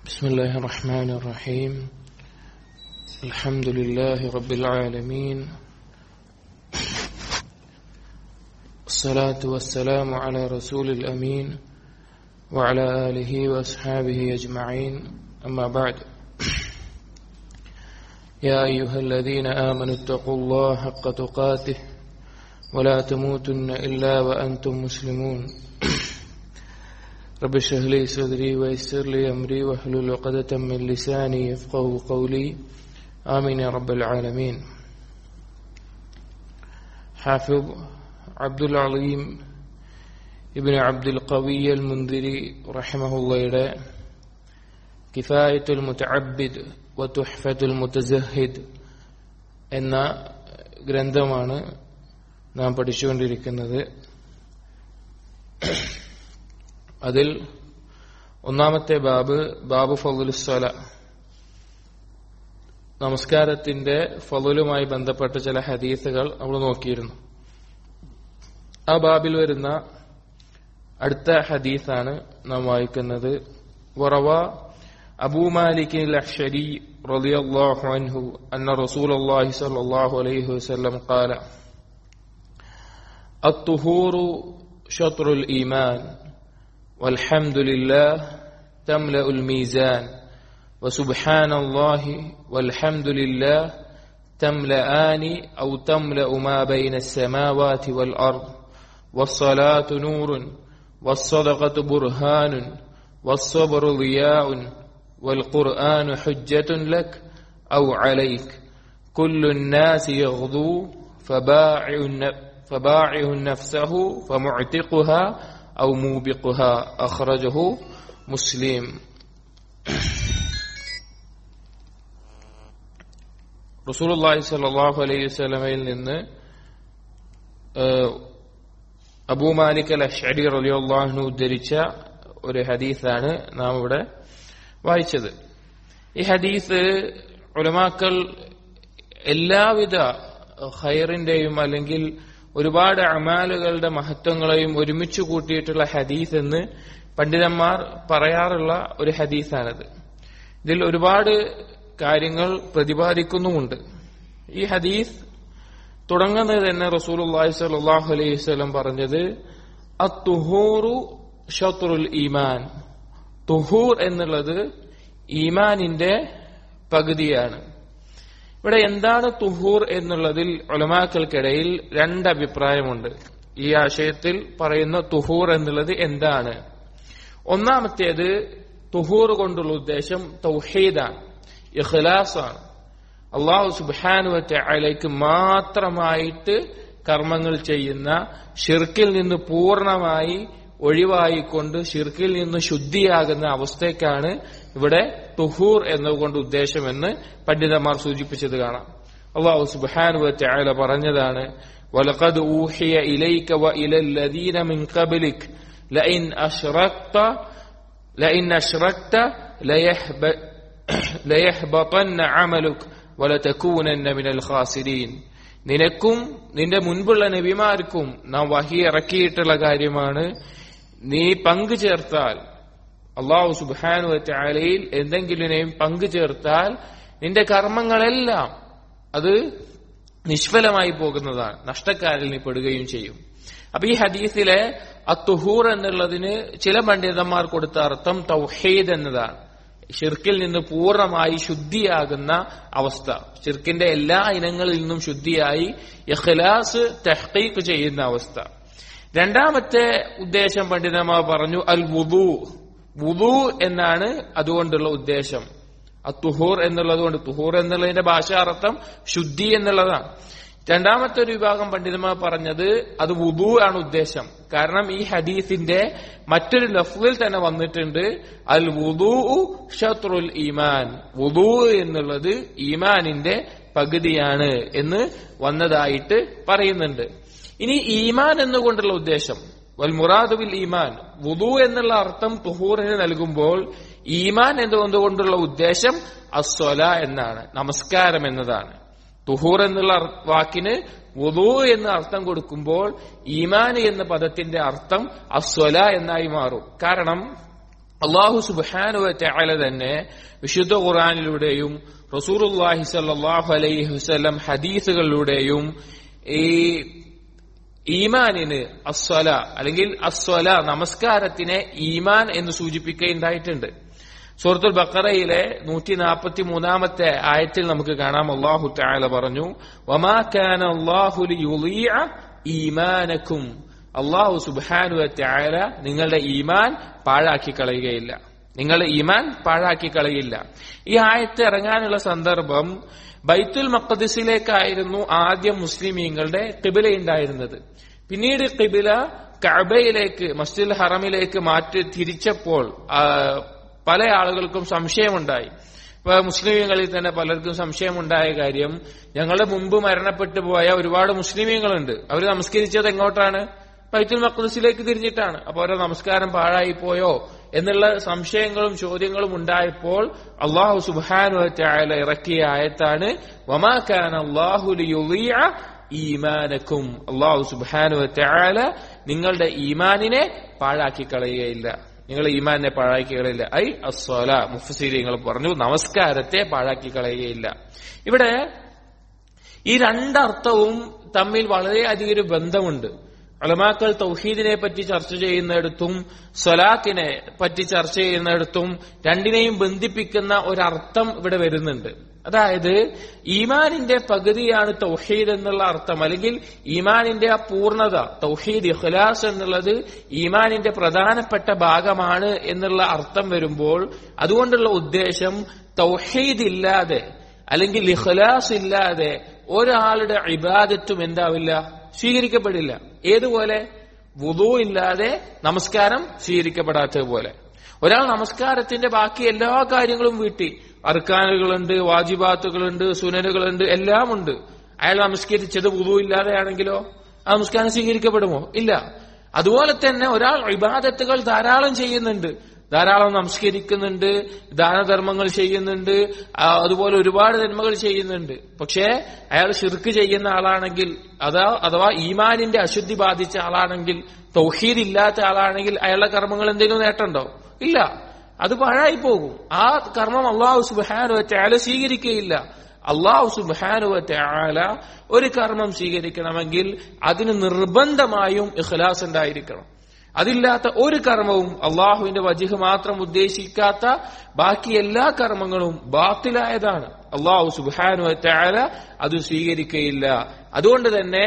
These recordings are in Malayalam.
بسم الله الرحمن الرحيم الحمد لله رب العالمين الصلاة والسلام على رسول الأمين وعلى آله وأصحابه أجمعين أما بعد يا أيها الذين آمنوا اتقوا الله حق تقاته ولا تموتن إلا وأنتم مسلمون رب اشرح لي صدري ويسر لي أمري واحلل عقدة من لساني يفقه قولي آمين يا رب العالمين حافظ عبد العظيم ابن عبد القوي المنذري رحمه الله كفاية المتعبد وتحفة المتزهد എന്ന ഗ്രന്ഥമാണ് നാം പഠിച്ചുകൊണ്ടിരിക്കുന്നത് അതിൽ ഒന്നാമത്തെ ബാബ് ബാബു ഫലുസ്വല നമസ്കാരത്തിന്റെ ഫലുലുമായി ബന്ധപ്പെട്ട ചില ഹദീസുകൾ നമ്മൾ നോക്കിയിരുന്നു ആ ബാബിൽ വരുന്ന അടുത്ത ഹദീസാണ് നാം വായിക്കുന്നത് വറവ അബൂ മാലിക് الأحشري رضي الله عنه أن رسول الله صلى الله عليه وسلم قال الطهور شطر الإيمان والحمد لله تملأ الميزان وسبحان الله والحمد لله تملأان أو تملأ ما بين السماوات والأرض والصلاة نور والصدقة برهان والصبر ضياء والقرآن حجة لك أو عليك كل الناس يغدو فباعع فباعع نفسه فمعتقها أو موبقها أخرجه مسلم റസൂലുള്ളാഹി സ്വല്ലല്ലാഹു അലൈഹി വസല്ലമയിൽ നിന്ന് അബൂ മാലിക് അൽ അഷ്അരി റളിയല്ലാഹു അൻഹു ഉദ്ധരിച്ച ഒരു ഹദീസാണ് നാം ഇവിടെ വായിച്ചത് ഈ ഹദീസ് ഉലമാക്കൾ എല്ലാവിധ ഖൈറിന്റെയും അല്ലെങ്കിൽ ഒരുപാട് അമാലുകളുടെ മഹത്വങ്ങളെയും ഒരുമിച്ച് കൂട്ടിയിട്ടുള്ള ഹദീസ് എന്ന് പണ്ഡിതന്മാർ പറയാറുള്ള ഒരു ഹദീസാണിത് ഇതിൽ ഒരുപാട് കാര്യങ്ങൾ പ്രതിപാദിക്കുന്നുമുണ്ട് ഈ ഹദീസ് തുടങ്ങുന്നത് തന്നെ റസൂലുള്ളാഹി സ്വല്ലല്ലാഹു അലൈഹി വസല്ലം പറഞ്ഞത് അത്തുഹൂറു ഷത്രുൽ ഈമാൻ തുഹൂർ എന്നുള്ളത് ഈമാനിന്റെ പകുതിയാണ് ഇവിടെ എന്താണ് തുഹൂർ എന്നുള്ളതിൽ ഒലമാക്കൾക്കിടയിൽ രണ്ട് അഭിപ്രായമുണ്ട് ഈ ആശയത്തിൽ പറയുന്ന തുഹൂർ എന്നുള്ളത് എന്താണ് ഒന്നാമത്തേത് തുഹൂർ കൊണ്ടുള്ള ഉദ്ദേശം തൗഹീദാണ് ഇഖ്ലാസാണ് അള്ളാഹു സുബാനുവത്തെ അലയ്ക്ക് മാത്രമായിട്ട് കർമ്മങ്ങൾ ചെയ്യുന്ന ഷിർക്കിൽ നിന്ന് പൂർണ്ണമായി ഒഴിവായിക്കൊണ്ട് ഷിർക്കിൽ നിന്ന് ശുദ്ധിയാകുന്ന അവസ്ഥയ്ക്കാണ് ഇവിടെ തുഹൂർ എന്നതുകൊണ്ട് ഉദ്ദേശമെന്ന് പണ്ഡിതന്മാർ സൂചിപ്പിച്ചത് കാണാം അള്ളാഹു സുബാനുവത്തെ അയല പറഞ്ഞതാണ് ولقد أوحي إليك وإلى الذين من قبلك لئن أشركت لئن أشركت ليحب ليحبطن عملك ولتكونن من الخاسرين നിനക്കും നിന്റെ മുൻപുള്ള നബിമാർക്കും നാം വഹി ഇറക്കിയിട്ടുള്ള കാര്യമാണ് നീ പങ്കു ചേർത്താൽ അള്ളാഹു സുബാനു ചാലയിൽ എന്തെങ്കിലും പങ്കു ചേർത്താൽ നിന്റെ കർമ്മങ്ങളെല്ലാം അത് നിഷ്ഫലമായി പോകുന്നതാണ് നഷ്ടക്കാരിൽ നീ പെടുകയും ചെയ്യും അപ്പൊ ഈ ഹദീസിലെ അത്തുഹൂർ എന്നുള്ളതിന് ചില പണ്ഡിതന്മാർ കൊടുത്ത അർത്ഥം തൗഹീദ് എന്നതാണ് ഷിർക്കിൽ നിന്ന് പൂർണ്ണമായി ശുദ്ധിയാകുന്ന അവസ്ഥ ഷിർക്കിന്റെ എല്ലാ ഇനങ്ങളിൽ നിന്നും ശുദ്ധിയായി ഇഖ്ലാസ് തെഹ്ഖീഖ് ചെയ്യുന്ന അവസ്ഥ രണ്ടാമത്തെ ഉദ്ദേശം പണ്ഡിതന്മാർ പറഞ്ഞു അൽ വുദു വുദു എന്നാണ് അതുകൊണ്ടുള്ള ഉദ്ദേശം അത്തുഹൂർ എന്നുള്ളത് കൊണ്ട് തുഹൂർ എന്നുള്ളതിന്റെ ഭാഷാർത്ഥം ശുദ്ധി എന്നുള്ളതാണ് രണ്ടാമത്തെ ഒരു വിഭാഗം പണ്ഡിതന്മാർ പറഞ്ഞത് അത് വുദു ആണ് ഉദ്ദേശം കാരണം ഈ ഹദീസിന്റെ മറ്റൊരു ലഫ്ലിൽ തന്നെ വന്നിട്ടുണ്ട് അൽ വുദു ഷത്രുൽ ഈമാൻ വുദു എന്നുള്ളത് ഈമാനിന്റെ പകുതിയാണ് എന്ന് വന്നതായിട്ട് പറയുന്നുണ്ട് ഇനി ഈമാൻ എന്നുകൊണ്ടുള്ള ഉദ്ദേശം വൽ മുറാദുബിൽ ഈമാൻ വുദു എന്നുള്ള അർത്ഥം തുഹൂറിന് നൽകുമ്പോൾ ഈമാൻ എന്നുകൊണ്ടുള്ള ഉദ്ദേശം അസ്വല എന്നാണ് നമസ്കാരം എന്നതാണ് തുഹൂർ എന്നുള്ള വാക്കിന് വുദു എന്ന് അർത്ഥം കൊടുക്കുമ്പോൾ ഈമാൻ എന്ന പദത്തിന്റെ അർത്ഥം അസ്വല എന്നായി മാറും കാരണം അള്ളാഹു സുബാനുവ ചാല തന്നെ വിശുദ്ധ ഖുറാനിലൂടെയും റസൂറുല്ലാഹി സല്ലാഹു അലൈഹി വസ്ലം ഹദീസുകളിലൂടെയും ഈ ഈമാനിന് അസ്വല അല്ലെങ്കിൽ അസ്വല നമസ്കാരത്തിനെ ഈമാൻ എന്ന് സൂചിപ്പിക്കുകയുണ്ടായിട്ടുണ്ട് സൂറത്തുൽ ബക്കറയിലെ നൂറ്റി നാൽപ്പത്തി മൂന്നാമത്തെ ആയത്തിൽ നമുക്ക് കാണാം അള്ളാഹു താല പറഞ്ഞു വമാ കാന അള്ളാഹു ഈമാനക്കും അള്ളാഹു സുബാനു താല നിങ്ങളുടെ ഈമാൻ പാഴാക്കി കളയുകയില്ല നിങ്ങളുടെ ഈമാൻ പാഴാക്കി കളയില്ല ഈ ആയത്ത് ഇറങ്ങാനുള്ള സന്ദർഭം ബൈത്തുൽ മക്കദിസിലേക്കായിരുന്നു ആദ്യം മുസ്ലിമീങ്ങളുടെ കിബിലയുണ്ടായിരുന്നത് പിന്നീട് കിബില കഅബയിലേക്ക് മസ്ജിദ് ഹറമിലേക്ക് മാറ്റി തിരിച്ചപ്പോൾ പല ആളുകൾക്കും സംശയമുണ്ടായി ഇപ്പൊ മുസ്ലിമീങ്ങളിൽ തന്നെ പലർക്കും സംശയമുണ്ടായ കാര്യം ഞങ്ങളുടെ മുമ്പ് മരണപ്പെട്ടു പോയ ഒരുപാട് മുസ്ലിമീങ്ങളുണ്ട് അവർ നമസ്കരിച്ചത് എങ്ങോട്ടാണ് ബൈത്തുൽ മക്ദസിലേക്ക് തിരിഞ്ഞിട്ടാണ് അപ്പൊ അവരുടെ നമസ്കാരം പാഴായി പോയോ എന്നുള്ള സംശയങ്ങളും ചോദ്യങ്ങളും ഉണ്ടായപ്പോൾ അള്ളാഹു സുബാനു ചായാല ഇറക്കിയ ആയത്താണ് വമാക്കാൻ അള്ളാഹു ഈമാനക്കും അള്ളാഹു സുബാനു ചായാല നിങ്ങളുടെ ഈമാനിനെ പാഴാക്കി കളയുകയില്ല നിങ്ങൾ ഈമാനിനെ പാഴാക്കി കളയില്ല ഐ അസ്വല മുഫസീരിങ്ങൾ പറഞ്ഞു നമസ്കാരത്തെ പാഴാക്കി കളയുകയില്ല ഇവിടെ ഈ രണ്ടർത്ഥവും തമ്മിൽ വളരെയധികം ഒരു ബന്ധമുണ്ട് അളമാക്കൾ തൗഹീദിനെ പറ്റി ചർച്ച ചെയ്യുന്നിടത്തും സ്വലാത്തിനെ പറ്റി ചർച്ച ചെയ്യുന്നിടത്തും രണ്ടിനെയും ബന്ധിപ്പിക്കുന്ന ഒരർത്ഥം ഇവിടെ വരുന്നുണ്ട് അതായത് ഈമാനിന്റെ പകുതിയാണ് തൗഹീദ് എന്നുള്ള അർത്ഥം അല്ലെങ്കിൽ ഈമാനിന്റെ ആ പൂർണ്ണത തൗഹീദ് ഇഖ്ലാസ് എന്നുള്ളത് ഈമാനിന്റെ പ്രധാനപ്പെട്ട ഭാഗമാണ് എന്നുള്ള അർത്ഥം വരുമ്പോൾ അതുകൊണ്ടുള്ള ഉദ്ദേശം തൗഹീദ് ഇല്ലാതെ അല്ലെങ്കിൽ ഇഖ്ലാസ് ഇല്ലാതെ ഒരാളുടെ ഇബാദത്തും എന്താവില്ല സ്വീകരിക്കപ്പെടില്ല ഏതുപോലെ വുദു ഇല്ലാതെ നമസ്കാരം സ്വീകരിക്കപ്പെടാത്തതുപോലെ ഒരാൾ നമസ്കാരത്തിന്റെ ബാക്കി എല്ലാ കാര്യങ്ങളും വീട്ടി അർക്കാനുകളുണ്ട് വാജിബാത്തുകളുണ്ട് സുനനുകളുണ്ട് എല്ലാം ഉണ്ട് അയാൾ നമസ്കരിച്ചത് വുദു ഇല്ലാതെയാണെങ്കിലോ ആ നമസ്കാരം സ്വീകരിക്കപ്പെടുമോ ഇല്ല അതുപോലെ തന്നെ ഒരാൾ ഇബാദത്തുകൾ ധാരാളം ചെയ്യുന്നുണ്ട് ധാരാളം നമസ്കരിക്കുന്നുണ്ട് ദാനധർമ്മങ്ങൾ ചെയ്യുന്നുണ്ട് അതുപോലെ ഒരുപാട് നന്മകൾ ചെയ്യുന്നുണ്ട് പക്ഷേ അയാൾ ഷിർക്ക് ചെയ്യുന്ന ആളാണെങ്കിൽ അതാ അഥവാ ഈമാനിന്റെ അശുദ്ധി ബാധിച്ച ആളാണെങ്കിൽ തൗഹീദ് ഇല്ലാത്ത ആളാണെങ്കിൽ അയാളുടെ കർമ്മങ്ങൾ എന്തെങ്കിലും നേട്ടമുണ്ടോ ഇല്ല അത് പാഴായി പോകും ആ കർമ്മം അള്ളാഹു സുബാനു അയാളെ സ്വീകരിക്കുകയില്ല അള്ളാഹു സുബാനു ആല ഒരു കർമ്മം സ്വീകരിക്കണമെങ്കിൽ അതിന് നിർബന്ധമായും ഇഖ്ലാസ് ഉണ്ടായിരിക്കണം അതില്ലാത്ത ഒരു കർമ്മവും അള്ളാഹുവിന്റെ വജിഹ് മാത്രം ഉദ്ദേശിക്കാത്ത ബാക്കി എല്ലാ കർമ്മങ്ങളും ബാത്തിലായതാണ് അള്ളാഹു സുബാനു ആല അത് സ്വീകരിക്കുകയില്ല അതുകൊണ്ട് തന്നെ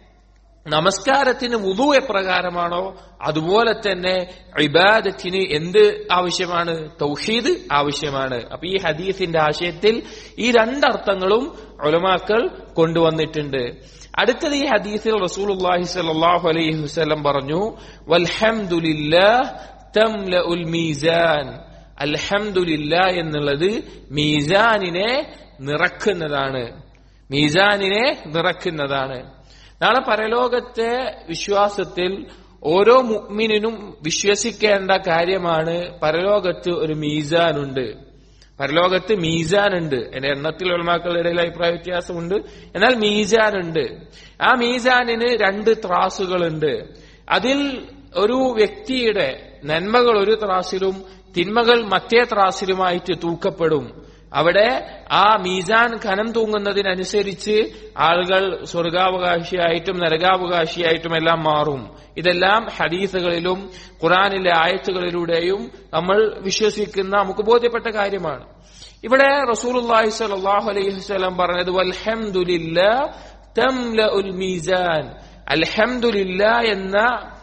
നമസ്കാരത്തിന് വുതു എപ്രകാരമാണോ അതുപോലെ തന്നെ ഇബാദത്തിന് എന്ത് ആവശ്യമാണ് തൗഹീദ് ആവശ്യമാണ് അപ്പൊ ഈ ഹദീസിന്റെ ആശയത്തിൽ ഈ രണ്ടർത്ഥങ്ങളും ഒലമാക്കൾ കൊണ്ടുവന്നിട്ടുണ്ട് അടുത്തത് ഈ ഹദീസിൽ റസൂലുള്ളാഹി സ്വല്ലല്ലാഹു അലൈഹി വസല്ലം പറഞ്ഞു വൽഹംദുലില്ലാഹ് തംലഉൽ മീസാൻ അൽഹംദുലില്ലാ എന്നുള്ളത് മീസാനിനെ നിറക്കുന്നതാണ് മീസാനിനെ നിറക്കുന്നതാണ് നാളെ പരലോകത്തെ വിശ്വാസത്തിൽ ഓരോ മുഗ്മിനും വിശ്വസിക്കേണ്ട കാര്യമാണ് പരലോകത്ത് ഒരു മീസാനുണ്ട് പരലോകത്ത് മീസാനുണ്ട് എന്റെ എണ്ണത്തിൽ ഉൾമാക്കളുടെ ഇടയിൽ അഭിപ്രായ വ്യത്യാസമുണ്ട് എന്നാൽ മീസാനുണ്ട് ആ മീസാനിന് രണ്ട് ത്രാസുകളുണ്ട് അതിൽ ഒരു വ്യക്തിയുടെ നന്മകൾ ഒരു ത്രാസിലും തിന്മകൾ മറ്റേ ത്രാസിലുമായിട്ട് തൂക്കപ്പെടും അവിടെ ആ മീസാൻ ഖനം തൂങ്ങുന്നതിനനുസരിച്ച് ആളുകൾ സ്വർഗാവകാശിയായിട്ടും നരകാവകാശിയായിട്ടും എല്ലാം മാറും ഇതെല്ലാം ഹദീസുകളിലും ഖുറാനിലെ ആയത്തുകളിലൂടെയും നമ്മൾ വിശ്വസിക്കുന്ന നമുക്ക് ബോധ്യപ്പെട്ട കാര്യമാണ് ഇവിടെ റസൂലുള്ളാഹി സ്വല്ലല്ലാഹു അലൈഹി വസല്ലം പറഞ്ഞത് വൽഹംദുലില്ലാ തംലഉൽ മീസാൻ അൽഹംദുലില്ലാ എന്ന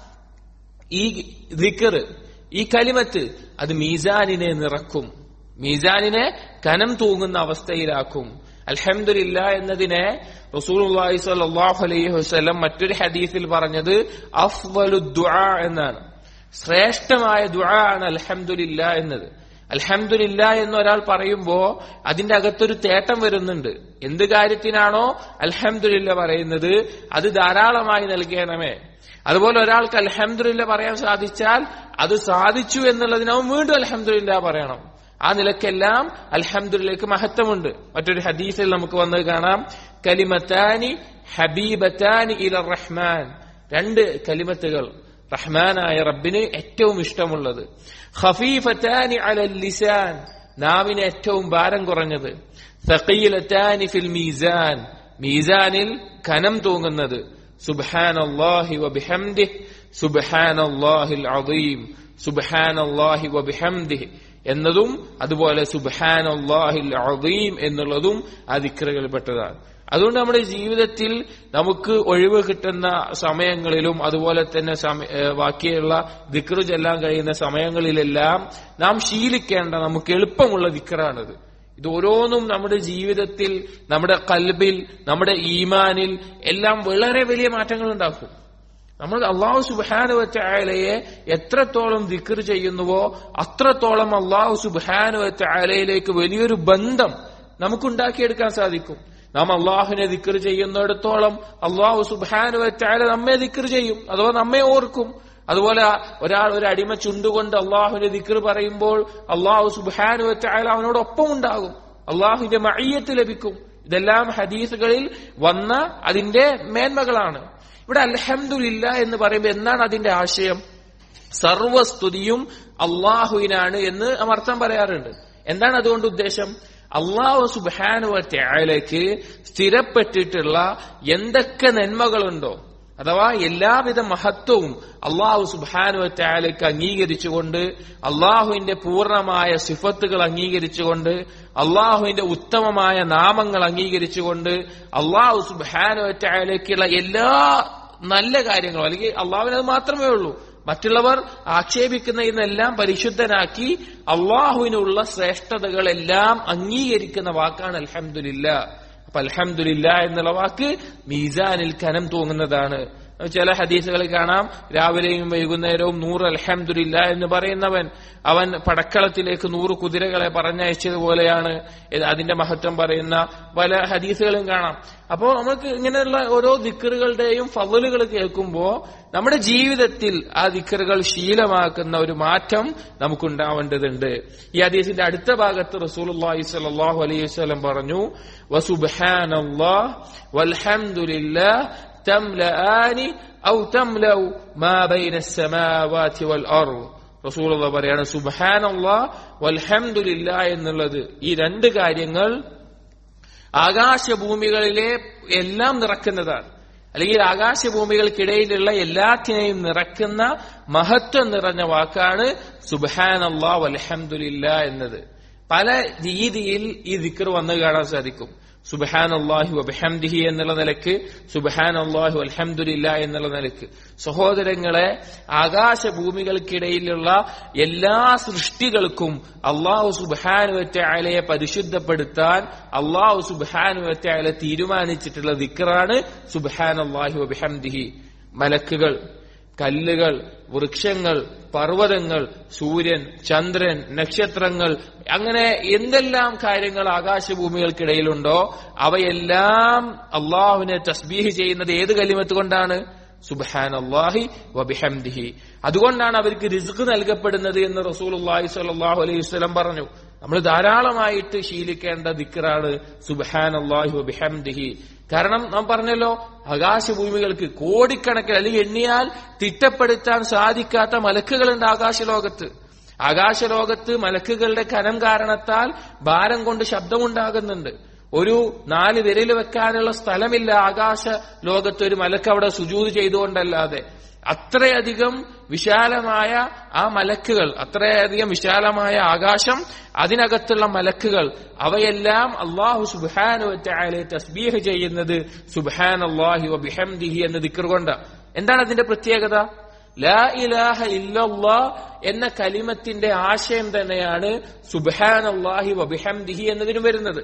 ഈ ദിക്ർ ഈ കലിമത്ത് അത് മീസാനിനെ നിറക്കും മീസാനിനെ കനം തൂങ്ങുന്ന അവസ്ഥയിലാക്കും അൽഹംദുലില്ല എന്നതിനെ റസൂലുള്ളാഹി സ്വല്ലല്ലാഹു അലൈഹി വസല്ലം മറ്റൊരു ഹദീസിൽ പറഞ്ഞത് അഫ്വലു ദുആ എന്നാണ് ശ്രേഷ്ഠമായ ദുആ ആണ് അൽഹംദുലില്ല എന്നത് അൽഹംദുലില്ല എന്ന് ഒരാൾ പറയുമ്പോ അതിന്റെ അകത്തൊരു തേട്ടം വരുന്നുണ്ട് എന്ത് കാര്യത്തിനാണോ അൽഹംദുലില്ല പറയുന്നത് അത് ധാരാളമായി നൽകണമേ അതുപോലെ ഒരാൾക്ക് അൽഹംദുലില്ല പറയാൻ സാധിച്ചാൽ അത് സാധിച്ചു എന്നുള്ളതിനാവും വീണ്ടും അൽഹംദുലില്ല പറയണം ആ നിലക്കെല്ലാം അൽഹംദുലിലേക്ക് മഹത്വമുണ്ട് മറ്റൊരു ഹദീസിൽ നമുക്ക് വന്ന് കാണാം കലിമത്താനി ഹബീബത്താനി ഇല റഹ്മാൻ രണ്ട് കലിമത്തുകൾ റഹ്മാനായ റബ്ബിന് ഏറ്റവും ഇഷ്ടമുള്ളത് ഖഫീഫത്താനി അലൽ ലിസാൻ നാവിന് ഏറ്റവും ഭാരം കുറഞ്ഞത് സഖീലത്താനി ഫിൽ മീസാൻ മീസാനിൽ കനം തൂങ്ങുന്നത് സുബ്ഹാനല്ലാഹി വബിഹംദിഹി സുബ്ഹാനല്ലാഹിൽ അദീം സുബ്ഹാനല്ലാഹി വബിഹംദിഹി എന്നതും അതുപോലെ സുബ്ഹാനല്ലാഹിൽ അദീം എന്നുള്ളതും ആ ദിക്റുകളിൽപ്പെട്ടതാണ് അതുകൊണ്ട് നമ്മുടെ ജീവിതത്തിൽ നമുക്ക് ഒഴിവ് കിട്ടുന്ന സമയങ്ങളിലും അതുപോലെ തന്നെ സമ- ഏഹ് ബാക്കിയുള്ള ദിക്റ് ചെല്ലാൻ കഴിയുന്ന സമയങ്ങളിലെല്ലാം നാം ശീലിക്കേണ്ട നമുക്ക് എളുപ്പമുള്ള ദിക്റാണിത് ഇത് ഓരോന്നും നമ്മുടെ ജീവിതത്തിൽ നമ്മുടെ കൽബിൽ നമ്മുടെ ഈമാനിൽ എല്ലാം വളരെ വലിയ മാറ്റങ്ങൾ ഉണ്ടാക്കും നമ്മൾ അള്ളാഹു സുബാനുവറ്റായാലയെ എത്രത്തോളം ദിക്ർ ചെയ്യുന്നുവോ അത്രത്തോളം അള്ളാഹു സുബാനുവറ്റായാലയിലേക്ക് വലിയൊരു ബന്ധം നമുക്കുണ്ടാക്കിയെടുക്കാൻ സാധിക്കും നാം അള്ളാഹുവിനെ ദിക്ർ ചെയ്യുന്നിടത്തോളം അള്ളാഹു സുബാനുവറ്റായാല നമ്മെ ദിക്ർ ചെയ്യും അഥവാ നമ്മെ ഓർക്കും അതുപോലെ ഒരാൾ ഒരു അടിമ ചുണ്ടുകൊണ്ട് അള്ളാഹുവിന്റെ ദിക്ർ പറയുമ്പോൾ അള്ളാഹു സുബാനുവറ്റായാല അവനോടൊപ്പം ഉണ്ടാകും അള്ളാഹുവിന്റെ മയ്യത്ത് ലഭിക്കും ഇതെല്ലാം ഹദീസുകളിൽ വന്ന അതിന്റെ മേന്മകളാണ് ഇവിടെ അൽഹംദുലില്ല എന്ന് പറയുമ്പോൾ എന്താണ് അതിന്റെ ആശയം സർവസ്തുതിയും അള്ളാഹുവിനാണ് എന്ന് നാം അർത്ഥം പറയാറുണ്ട് എന്താണ് അതുകൊണ്ട് ഉദ്ദേശം അള്ളാഹു സുബാനുവ ത്യാലയ്ക്ക് സ്ഥിരപ്പെട്ടിട്ടുള്ള എന്തൊക്കെ നന്മകളുണ്ടോ അഥവാ എല്ലാവിധ മഹത്വവും അള്ളാഹു സുബാനുവ ത്യാലയ്ക്ക് അംഗീകരിച്ചുകൊണ്ട് അള്ളാഹുവിന്റെ പൂർണ്ണമായ സിഫത്തുകൾ അംഗീകരിച്ചുകൊണ്ട് അള്ളാഹുവിന്റെ ഉത്തമമായ നാമങ്ങൾ അംഗീകരിച്ചുകൊണ്ട് അള്ളാഹു സുബാനുവ ത്യാലയ്ക്കുള്ള എല്ലാ നല്ല കാര്യങ്ങളും അല്ലെങ്കിൽ അള്ളാഹുവിനത് മാത്രമേ ഉള്ളൂ മറ്റുള്ളവർ ആക്ഷേപിക്കുന്ന ഇതെല്ലാം പരിശുദ്ധനാക്കി അള്ളാഹുവിനുള്ള ശ്രേഷ്ഠതകളെല്ലാം അംഗീകരിക്കുന്ന വാക്കാണ് അൽഹംദുലില്ല അപ്പൊ അൽഹംദുലില്ല എന്നുള്ള വാക്ക് മീസാനിൽ കനം തൂങ്ങുന്നതാണ് ചില ഹദീസുകളിൽ കാണാം രാവിലെയും വൈകുന്നേരവും നൂറ് അൽഹംദുലില്ല എന്ന് പറയുന്നവൻ അവൻ പടക്കളത്തിലേക്ക് നൂറ് കുതിരകളെ പറഞ്ഞയച്ചതുപോലെയാണ് ഇത് അതിന്റെ മഹത്വം പറയുന്ന പല ഹദീസുകളും കാണാം അപ്പോൾ നമുക്ക് ഇങ്ങനെയുള്ള ഓരോ ദിക്കറുകളുടെയും ഫവലുകൾ കേൾക്കുമ്പോൾ നമ്മുടെ ജീവിതത്തിൽ ആ ദിക്കറുകൾ ശീലമാക്കുന്ന ഒരു മാറ്റം നമുക്കുണ്ടാവേണ്ടതുണ്ട് ഈ ഹദീസിന്റെ അടുത്ത ഭാഗത്ത് റസൂലുള്ളാഹി സ്വല്ലല്ലാഹു അലൈഹി വസല്ലം പറഞ്ഞു വസുബ്ഹാനല്ലാഹ് വൽഹംദുലില്ലാഹ് തംലആനി ഔ തംലഉ മാ ബൈന السماوات والارض റസൂലുള്ള പറയാണ് സുബ്ഹാനല്ലാഹ് വൽഹംദുലില്ലാഹ് എന്നുള്ളത് ഈ രണ്ട് കാര്യങ്ങൾ ആകാശഭൂമികളിലെ എല്ലാം നിറക്കുന്നതാണ് അല്ലെങ്കിൽ ആകാശഭൂമികൾക്കിടയിലുള്ള എല്ലാത്തിനെയും നിറക്കുന്ന മഹത്വം നിറഞ്ഞ വാക്കാണ് സുബാനല്ലാ വലഹമുല്ല എന്നത് പല രീതിയിൽ ഈ ദിക്കർ വന്നു കാണാൻ സാധിക്കും സുബഹാൻ അള്ളാഹു അബഹംദിഹി എന്നുള്ള നിലക്ക് സുബഹാൻ അള്ളാഹു അൽഹംദുലില്ല എന്നുള്ള നിലക്ക് സഹോദരങ്ങളെ ആകാശഭൂമികൾക്കിടയിലുള്ള എല്ലാ സൃഷ്ടികൾക്കും അള്ളാഹു സുബാനുവറ്റയാലയെ പരിശുദ്ധപ്പെടുത്താൻ അള്ളാഹു സുബാനുവറ്റയാല തീരുമാനിച്ചിട്ടുള്ള ദിക്കറാണ് സുബഹാൻ അള്ളാഹു അബഹംദിഹി മലക്കുകൾ കല്ലുകൾ വൃക്ഷങ്ങൾ പർവ്വതങ്ങൾ സൂര്യൻ ചന്ദ്രൻ നക്ഷത്രങ്ങൾ അങ്ങനെ എന്തെല്ലാം കാര്യങ്ങൾ ആകാശഭൂമികൾക്കിടയിലുണ്ടോ അവയെല്ലാം അള്ളാഹുവിനെ തസ്ബീഹ് ചെയ്യുന്നത് ഏത് കലിമത്ത് കൊണ്ടാണ് സുബഹാൻ അള്ളാഹി വബിഹംദിഹി അതുകൊണ്ടാണ് അവർക്ക് റിസ്ക് നൽകപ്പെടുന്നത് എന്ന് റസൂൽ അള്ളാഹി സ്വല്ലല്ലാഹു അലൈഹി വസല്ലം പറഞ്ഞു നമ്മൾ ധാരാളമായിട്ട് ശീലിക്കേണ്ട ദിക്റാണ് സുബഹാൻ അള്ളാഹി വബിഹംദിഹി കാരണം നാം പറഞ്ഞല്ലോ ആകാശഭൂമികൾക്ക് കോടിക്കണക്കിന് അല്ലെങ്കിൽ എണ്ണിയാൽ തിട്ടപ്പെടുത്താൻ സാധിക്കാത്ത മലക്കുകളുണ്ട് ആകാശലോകത്ത് ആകാശലോകത്ത് മലക്കുകളുടെ കനം കാരണത്താൽ ഭാരം കൊണ്ട് ശബ്ദമുണ്ടാകുന്നുണ്ട് ഒരു നാല് വിരൽ വെക്കാനുള്ള സ്ഥലമില്ല ആകാശ ലോകത്ത് ഒരു മലക്ക് അവിടെ സുജൂത് ചെയ്തുകൊണ്ടല്ലാതെ അത്രയധികം വിശാലമായ ആ മലക്കുകൾ അത്രയധികം വിശാലമായ ആകാശം അതിനകത്തുള്ള മലക്കുകൾ അവയെല്ലാം അള്ളാഹു സുബാനുവറ്റായാലെ തസ്ബീഹ് ചെയ്യുന്നത് സുബാൻ അള്ളാഹി വബിഹംദിഹി എന്ന ദിക്കർ കൊണ്ട് എന്താണ് അതിന്റെ പ്രത്യേകത ലാ ഇലാഹ ഇല്ലല്ലാ എന്ന കലിമത്തിന്റെ ആശയം തന്നെയാണ് സുബാൻ അള്ളാഹി വബിഹംദിഹി എന്നതിന് വരുന്നത്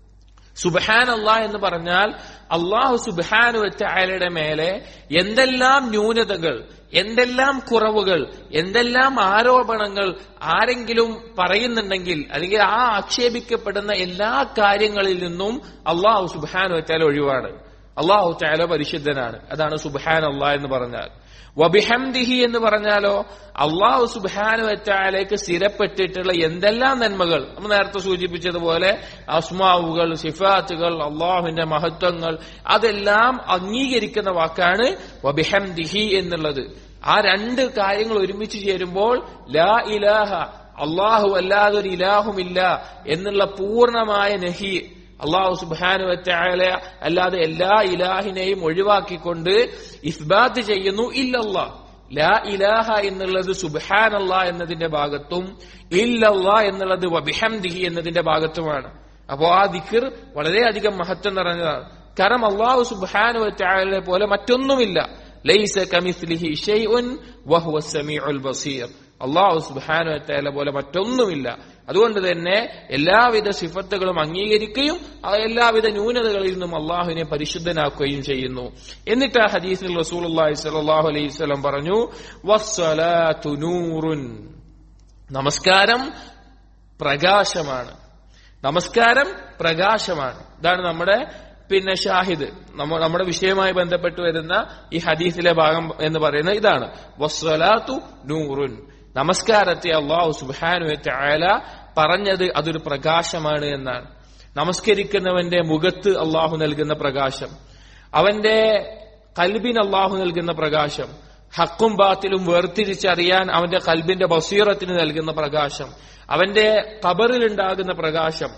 സുബഹാൻ അള്ളാഹ് എന്ന് പറഞ്ഞാൽ അള്ളാഹു സുബാനു വറ്റായാലയുടെ മേലെ എന്തെല്ലാം ന്യൂനതകൾ എന്തെല്ലാം കുറവുകൾ എന്തെല്ലാം ആരോപണങ്ങൾ ആരെങ്കിലും പറയുന്നുണ്ടെങ്കിൽ അല്ലെങ്കിൽ ആ ആക്ഷേപിക്കപ്പെടുന്ന എല്ലാ കാര്യങ്ങളിൽ നിന്നും അള്ളാഹു സുബാനു വറ്റാല ഒഴിവാണ് അള്ളാഹു ചാല പരിശുദ്ധനാണ് അതാണ് സുബാൻ അള്ളാഹ് എന്ന് പറഞ്ഞാൽ വബിഹംദിഹി എന്ന് പറഞ്ഞാലോ അള്ളാഹു സുബാനു വറ്റാലേക്ക് സ്ഥിരപ്പെട്ടിട്ടുള്ള എന്തെല്ലാം നന്മകൾ നമ്മൾ നേരത്തെ സൂചിപ്പിച്ചതുപോലെ അസ്മാവുകൾ സിഫാത്തുകൾ അള്ളാഹുവിന്റെ മഹത്വങ്ങൾ അതെല്ലാം അംഗീകരിക്കുന്ന വാക്കാണ് വബിഹംദിഹി എന്നുള്ളത് ആ രണ്ട് കാര്യങ്ങൾ ഒരുമിച്ച് ചേരുമ്പോൾ ലാ ഇലാഹ അള്ളാഹു അല്ലാതെ ഒരു ഇലാഹുമില്ല എന്നുള്ള പൂർണ്ണമായ നഹി അള്ളാഹു സുബാനു വറ്റായ അല്ലാതെ എല്ലാ ഇലാഹിനെയും ഒഴിവാക്കിക്കൊണ്ട് ഇസ്ബാത്ത് ചെയ്യുന്നു ഇല്ലല്ലാ ലാ ഇലാഹ എന്നുള്ളത് സുബാൻ അള്ളാ എന്നതിന്റെ ഭാഗത്തും ഇല്ലല്ലാ എന്നുള്ളത് വബിഹംദിഹി എന്നതിന്റെ ഭാഗത്തുമാണ് അപ്പോ ആ ദിഖിർ വളരെയധികം മഹത്വം നിറഞ്ഞതാണ് കാരണം അള്ളാഹു സുബാനു വറ്റായ പോലെ മറ്റൊന്നുമില്ല ലൈസ കമിസ്ലിഹി ഷൈഉൻ വഹുവ സമീഉൽ ബസീർ അള്ളാഹു സുബാനു വറ്റായ പോലെ മറ്റൊന്നുമില്ല അതുകൊണ്ട് തന്നെ എല്ലാവിധ സിഫത്തുകളും അംഗീകരിക്കുകയും ആ എല്ലാവിധ ന്യൂനതകളിൽ നിന്നും അള്ളാഹുവിനെ പരിശുദ്ധനാക്കുകയും ചെയ്യുന്നു എന്നിട്ട് ആ ഹദീസിൽ റസൂൽ സലാഹു അലൈഹി സ്വലം പറഞ്ഞു വസ്സലാത്തു നൂറുൻ നമസ്കാരം പ്രകാശമാണ് നമസ്കാരം പ്രകാശമാണ് ഇതാണ് നമ്മുടെ പിന്നെ ഷാഹിദ് നമ്മ നമ്മുടെ വിഷയവുമായി ബന്ധപ്പെട്ട് വരുന്ന ഈ ഹദീസിലെ ഭാഗം എന്ന് പറയുന്നത് ഇതാണ് വസ്വലാത്തു നൂറുൻ നമസ്കാരത്തെ അള്ളാഹു സുബാനു ആല പറഞ്ഞത് അതൊരു പ്രകാശമാണ് എന്നാണ് നമസ്കരിക്കുന്നവന്റെ മുഖത്ത് അള്ളാഹു നൽകുന്ന പ്രകാശം അവന്റെ കൽബിന് അള്ളാഹു നൽകുന്ന പ്രകാശം ഹക്കും ബാത്തിലും വേർതിരിച്ചറിയാൻ അവന്റെ കൽബിന്റെ ബസീറത്തിന് നൽകുന്ന പ്രകാശം അവന്റെ കബറിലുണ്ടാകുന്ന പ്രകാശം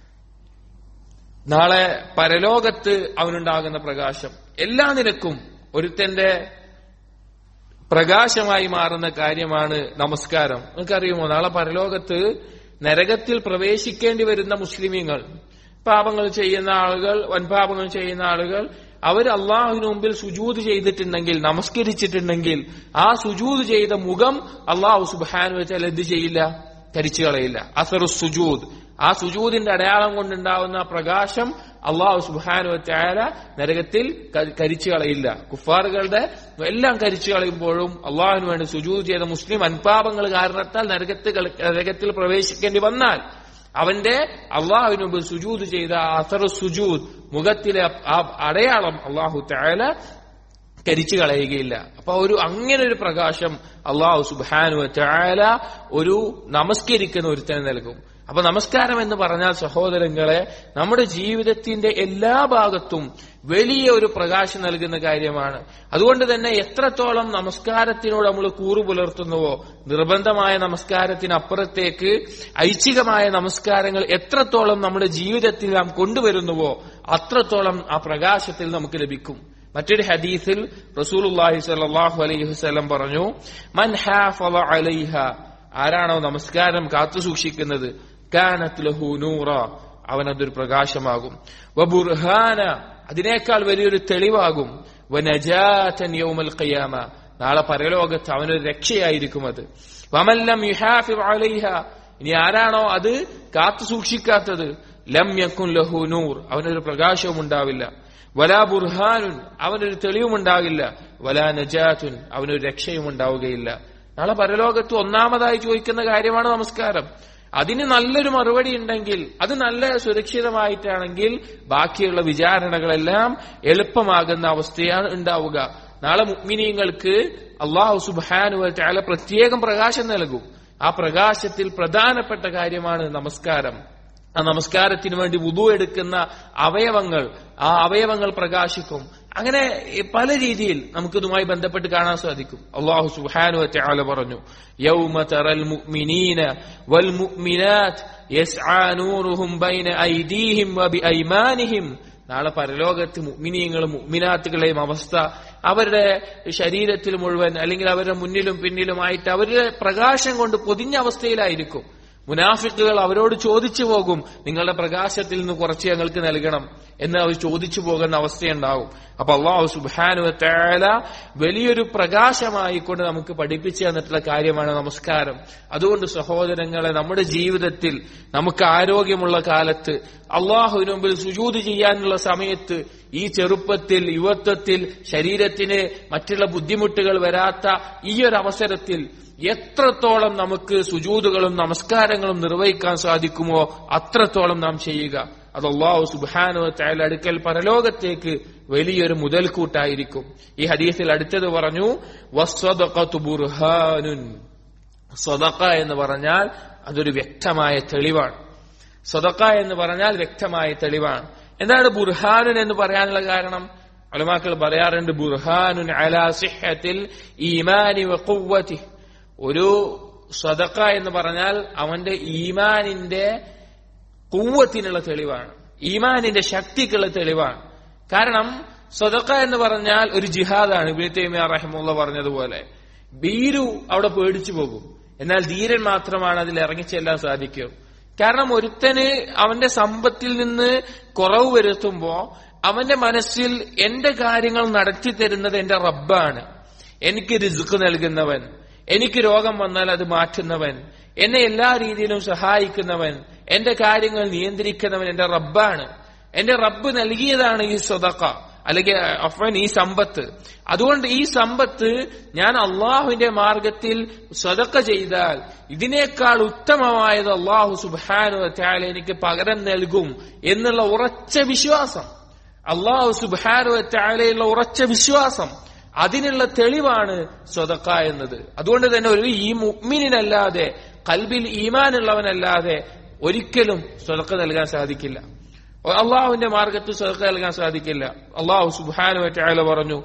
നാളെ പരലോകത്ത് അവനുണ്ടാകുന്ന പ്രകാശം എല്ലാ നിലക്കും ഒരുത്തന്റെ പ്രകാശമായി മാറുന്ന കാര്യമാണ് നമസ്കാരം നിങ്ങൾക്കറിയുമോ നാളെ പരലോകത്ത് നരകത്തിൽ പ്രവേശിക്കേണ്ടി വരുന്ന മുസ്ലിമീങ്ങൾ പാപങ്ങൾ ചെയ്യുന്ന ആളുകൾ വൻപാപങ്ങൾ ചെയ്യുന്ന ആളുകൾ അവർ അള്ളാഹുവിന് മുമ്പിൽ സുജൂത് ചെയ്തിട്ടുണ്ടെങ്കിൽ നമസ്കരിച്ചിട്ടുണ്ടെങ്കിൽ ആ സുജൂത് ചെയ്ത മുഖം അള്ളാഹു സുബാനു വെച്ചാൽ എന്ത് ചെയ്യില്ല കരിച്ചു കളയില്ല അസറു സുജൂദ് ആ സുജൂദിന്റെ അടയാളം കൊണ്ടുണ്ടാവുന്ന പ്രകാശം അള്ളാഹു സുബാനു വറ്റായ നരകത്തിൽ കരിച്ചു കളയില്ല കുഫാറുകളുടെ എല്ലാം കരിച്ചു കളയുമ്പോഴും അള്ളാഹുവിന് വേണ്ടി സുജൂദ് ചെയ്ത മുസ്ലിം അൻപാപങ്ങൾ കാരണത്താൽ നരകത്തിൽ നരകത്തിൽ പ്രവേശിക്കേണ്ടി വന്നാൽ അവന്റെ അള്ളാഹുവിന് മുമ്പ് സുജൂദ് ചെയ്ത അസർ സുജൂദ് മുഖത്തിലെ ആ അടയാളം അള്ളാഹു തായാല കരിച്ചു കളയുകയില്ല അപ്പൊ ഒരു അങ്ങനെ ഒരു പ്രകാശം അള്ളാഹു സുബാനു ചായാല ഒരു നമസ്കരിക്കുന്ന ഒരുത്തനെ നൽകും അപ്പൊ നമസ്കാരം എന്ന് പറഞ്ഞാൽ സഹോദരങ്ങളെ നമ്മുടെ ജീവിതത്തിന്റെ എല്ലാ ഭാഗത്തും വലിയ ഒരു പ്രകാശം നൽകുന്ന കാര്യമാണ് അതുകൊണ്ട് തന്നെ എത്രത്തോളം നമസ്കാരത്തിനോട് നമ്മൾ കൂറു പുലർത്തുന്നുവോ നിർബന്ധമായ നമസ്കാരത്തിനപ്പുറത്തേക്ക് ഐച്ഛികമായ നമസ്കാരങ്ങൾ എത്രത്തോളം നമ്മുടെ ജീവിതത്തിൽ നാം കൊണ്ടുവരുന്നുവോ അത്രത്തോളം ആ പ്രകാശത്തിൽ നമുക്ക് ലഭിക്കും മറ്റൊരു ഹദീസിൽ റസൂലുള്ളാഹി സ്വല്ലല്ലാഹു അലൈഹി വസല്ലം പറഞ്ഞു മൻ ഹാഫള അലൈഹ ആരാണോ നമസ്കാരം കാത്തു സൂക്ഷിക്കുന്നത് കാനത്ത് ലഹു നൂറ അവനതൊരു പ്രകാശമാകും വബുർഹാന അതിനേക്കാൾ വലിയൊരു തെളിവാകും വനജാതൻ യൗമൽ ഖിയാമ നാളെ പരലോകത്ത് അവനൊരു രക്ഷയായിരിക്കും അത് വമല്ലം യുഹാഫിദ് അലൈഹ ഇനി ആരാണോ അത് കാത്തു സൂക്ഷിക്കാത്തത് ലം യക്കുൻ ലഹു നൂർ അവനൊരു പ്രകാശവും ഉണ്ടാവില്ല വലാ ബുർഹാനുൻ അവനൊരു തെളിവുമുണ്ടാകില്ല വലാ നജാത്തുൻ അവനൊരു രക്ഷയും ഉണ്ടാവുകയില്ല നാളെ പരലോകത്ത് ഒന്നാമതായി ചോദിക്കുന്ന കാര്യമാണ് നമസ്കാരം അതിന് നല്ലൊരു മറുപടി ഉണ്ടെങ്കിൽ അത് നല്ല സുരക്ഷിതമായിട്ടാണെങ്കിൽ ബാക്കിയുള്ള വിചാരണകളെല്ലാം എളുപ്പമാകുന്ന അവസ്ഥയാണ് ഉണ്ടാവുക നാളെ മുഗ്മിനീങ്ങൾക്ക് അള്ളാഹു സുബാനു പ്രത്യേകം പ്രകാശം നൽകും ആ പ്രകാശത്തിൽ പ്രധാനപ്പെട്ട കാര്യമാണ് നമസ്കാരം ആ നമസ്കാരത്തിന് വേണ്ടി വുതു എടുക്കുന്ന അവയവങ്ങൾ ആ അവയവങ്ങൾ പ്രകാശിക്കും അങ്ങനെ പല രീതിയിൽ നമുക്കിതുമായി ബന്ധപ്പെട്ട് കാണാൻ സാധിക്കും അള്ളാഹു സുഹാനു തആല പറഞ്ഞു യൗമ തറൽ മുഅ്മിനീന വൽ മുഅ്മിനാത്ത് യസ്ആ നൂറുഹും ബൈന ഐദീഹിം വബിഐമാനിഹിം നാളെ പരലോകത്ത് മുഗ്മിനീങ്ങളും മുഗ്മിനാത്തുകളെയും അവസ്ഥ അവരുടെ ശരീരത്തിൽ മുഴുവൻ അല്ലെങ്കിൽ അവരുടെ മുന്നിലും പിന്നിലുമായിട്ട് അവരുടെ പ്രകാശം കൊണ്ട് പൊതിഞ്ഞ അവസ്ഥയിലായിരിക്കും മുനാഫിക്കുകൾ അവരോട് ചോദിച്ചു പോകും നിങ്ങളുടെ പ്രകാശത്തിൽ നിന്ന് കുറച്ച് ഞങ്ങൾക്ക് നൽകണം എന്ന് അവർ ചോദിച്ചു പോകുന്ന അവസ്ഥയുണ്ടാവും അപ്പൊ അള്ളാഹു സുബാനു തേല വലിയൊരു പ്രകാശമായിക്കൊണ്ട് നമുക്ക് പഠിപ്പിച്ചു തന്നിട്ടുള്ള കാര്യമാണ് നമസ്കാരം അതുകൊണ്ട് സഹോദരങ്ങളെ നമ്മുടെ ജീവിതത്തിൽ നമുക്ക് ആരോഗ്യമുള്ള കാലത്ത് അള്ളാഹുവിന് മുമ്പിൽ സുജൂത് ചെയ്യാനുള്ള സമയത്ത് ഈ ചെറുപ്പത്തിൽ യുവത്വത്തിൽ ശരീരത്തിന് മറ്റുള്ള ബുദ്ധിമുട്ടുകൾ വരാത്ത ഈ ഒരു അവസരത്തിൽ എത്രത്തോളം നമുക്ക് സുജൂതുകളും നമസ്കാരങ്ങളും നിർവഹിക്കാൻ സാധിക്കുമോ അത്രത്തോളം നാം ചെയ്യുക അത് അള്ളാഹു സുബാനു തയ്യാൽ അടുക്കൽ പരലോകത്തേക്ക് വലിയൊരു മുതൽക്കൂട്ടായിരിക്കും ഈ ഹദീസിൽ അടുത്തത് പറഞ്ഞു ബുർഹാനുൻ സ്വതക്ക എന്ന് പറഞ്ഞാൽ അതൊരു വ്യക്തമായ തെളിവാണ് സ്വതക്ക എന്ന് പറഞ്ഞാൽ വ്യക്തമായ തെളിവാണ് എന്താണ് ബുർഹാനുൻ എന്ന് പറയാനുള്ള കാരണം അലമാക്കൾ പറയാറുണ്ട് ബുർഹാനുൻ അലാ സിഹത്തിൽ ഈമാനി വഖുവ്വതി ഒരു സ്വതക്ക എന്ന് പറഞ്ഞാൽ അവന്റെ ഈമാനിന്റെ കൂവത്തിനുള്ള തെളിവാണ് ഈമാനിന്റെ ശക്തിക്കുള്ള തെളിവാണ് കാരണം സ്വതക്ക എന്ന് പറഞ്ഞാൽ ഒരു ജിഹാദാണ് ഇബിൻ തൈമിയ റഹിമുള്ള പറഞ്ഞതുപോലെ ബീരു അവിടെ പേടിച്ചു പോകും എന്നാൽ ധീരൻ മാത്രമാണ് അതിൽ ഇറങ്ങിച്ചെല്ലാൻ സാധിക്കും കാരണം ഒരുത്തന് അവന്റെ സമ്പത്തിൽ നിന്ന് കുറവ് വരുത്തുമ്പോ അവന്റെ മനസ്സിൽ എന്റെ കാര്യങ്ങൾ നടത്തി തരുന്നത് എന്റെ റബ്ബാണ് എനിക്ക് റിസുക്ക് നൽകുന്നവൻ എനിക്ക് രോഗം വന്നാൽ അത് മാറ്റുന്നവൻ എന്നെ എല്ലാ രീതിയിലും സഹായിക്കുന്നവൻ എന്റെ കാര്യങ്ങൾ നിയന്ത്രിക്കുന്നവൻ എന്റെ റബ്ബാണ് എന്റെ റബ്ബ് നൽകിയതാണ് ഈ സ്വതക്ക അല്ലെങ്കിൽ അഫൻ ഈ സമ്പത്ത് അതുകൊണ്ട് ഈ സമ്പത്ത് ഞാൻ അള്ളാഹുവിന്റെ മാർഗത്തിൽ സ്വതക്ക ചെയ്താൽ ഇതിനേക്കാൾ ഉത്തമമായത് അള്ളാഹു സുബാനു ത്യാല എനിക്ക് പകരം നൽകും എന്നുള്ള ഉറച്ച വിശ്വാസം അള്ളാഹു സുബാനു ത്യാലയുള്ള ഉറച്ച വിശ്വാസം അതിനുള്ള തെളിവാണ് സ്വതക്ക എന്നത് അതുകൊണ്ട് തന്നെ ഒരു ഈ മുഗ്മിനല്ലാതെ കൽബിൽ ഈമാനുള്ളവനല്ലാതെ ഒരിക്കലും സ്വതക്ക നൽകാൻ സാധിക്കില്ല അള്ളാഹുവിന്റെ മാർഗത്തിൽ സ്വതക്ക നൽകാൻ സാധിക്കില്ല അള്ളാഹു സുബാനു വറ്റാല പറഞ്ഞു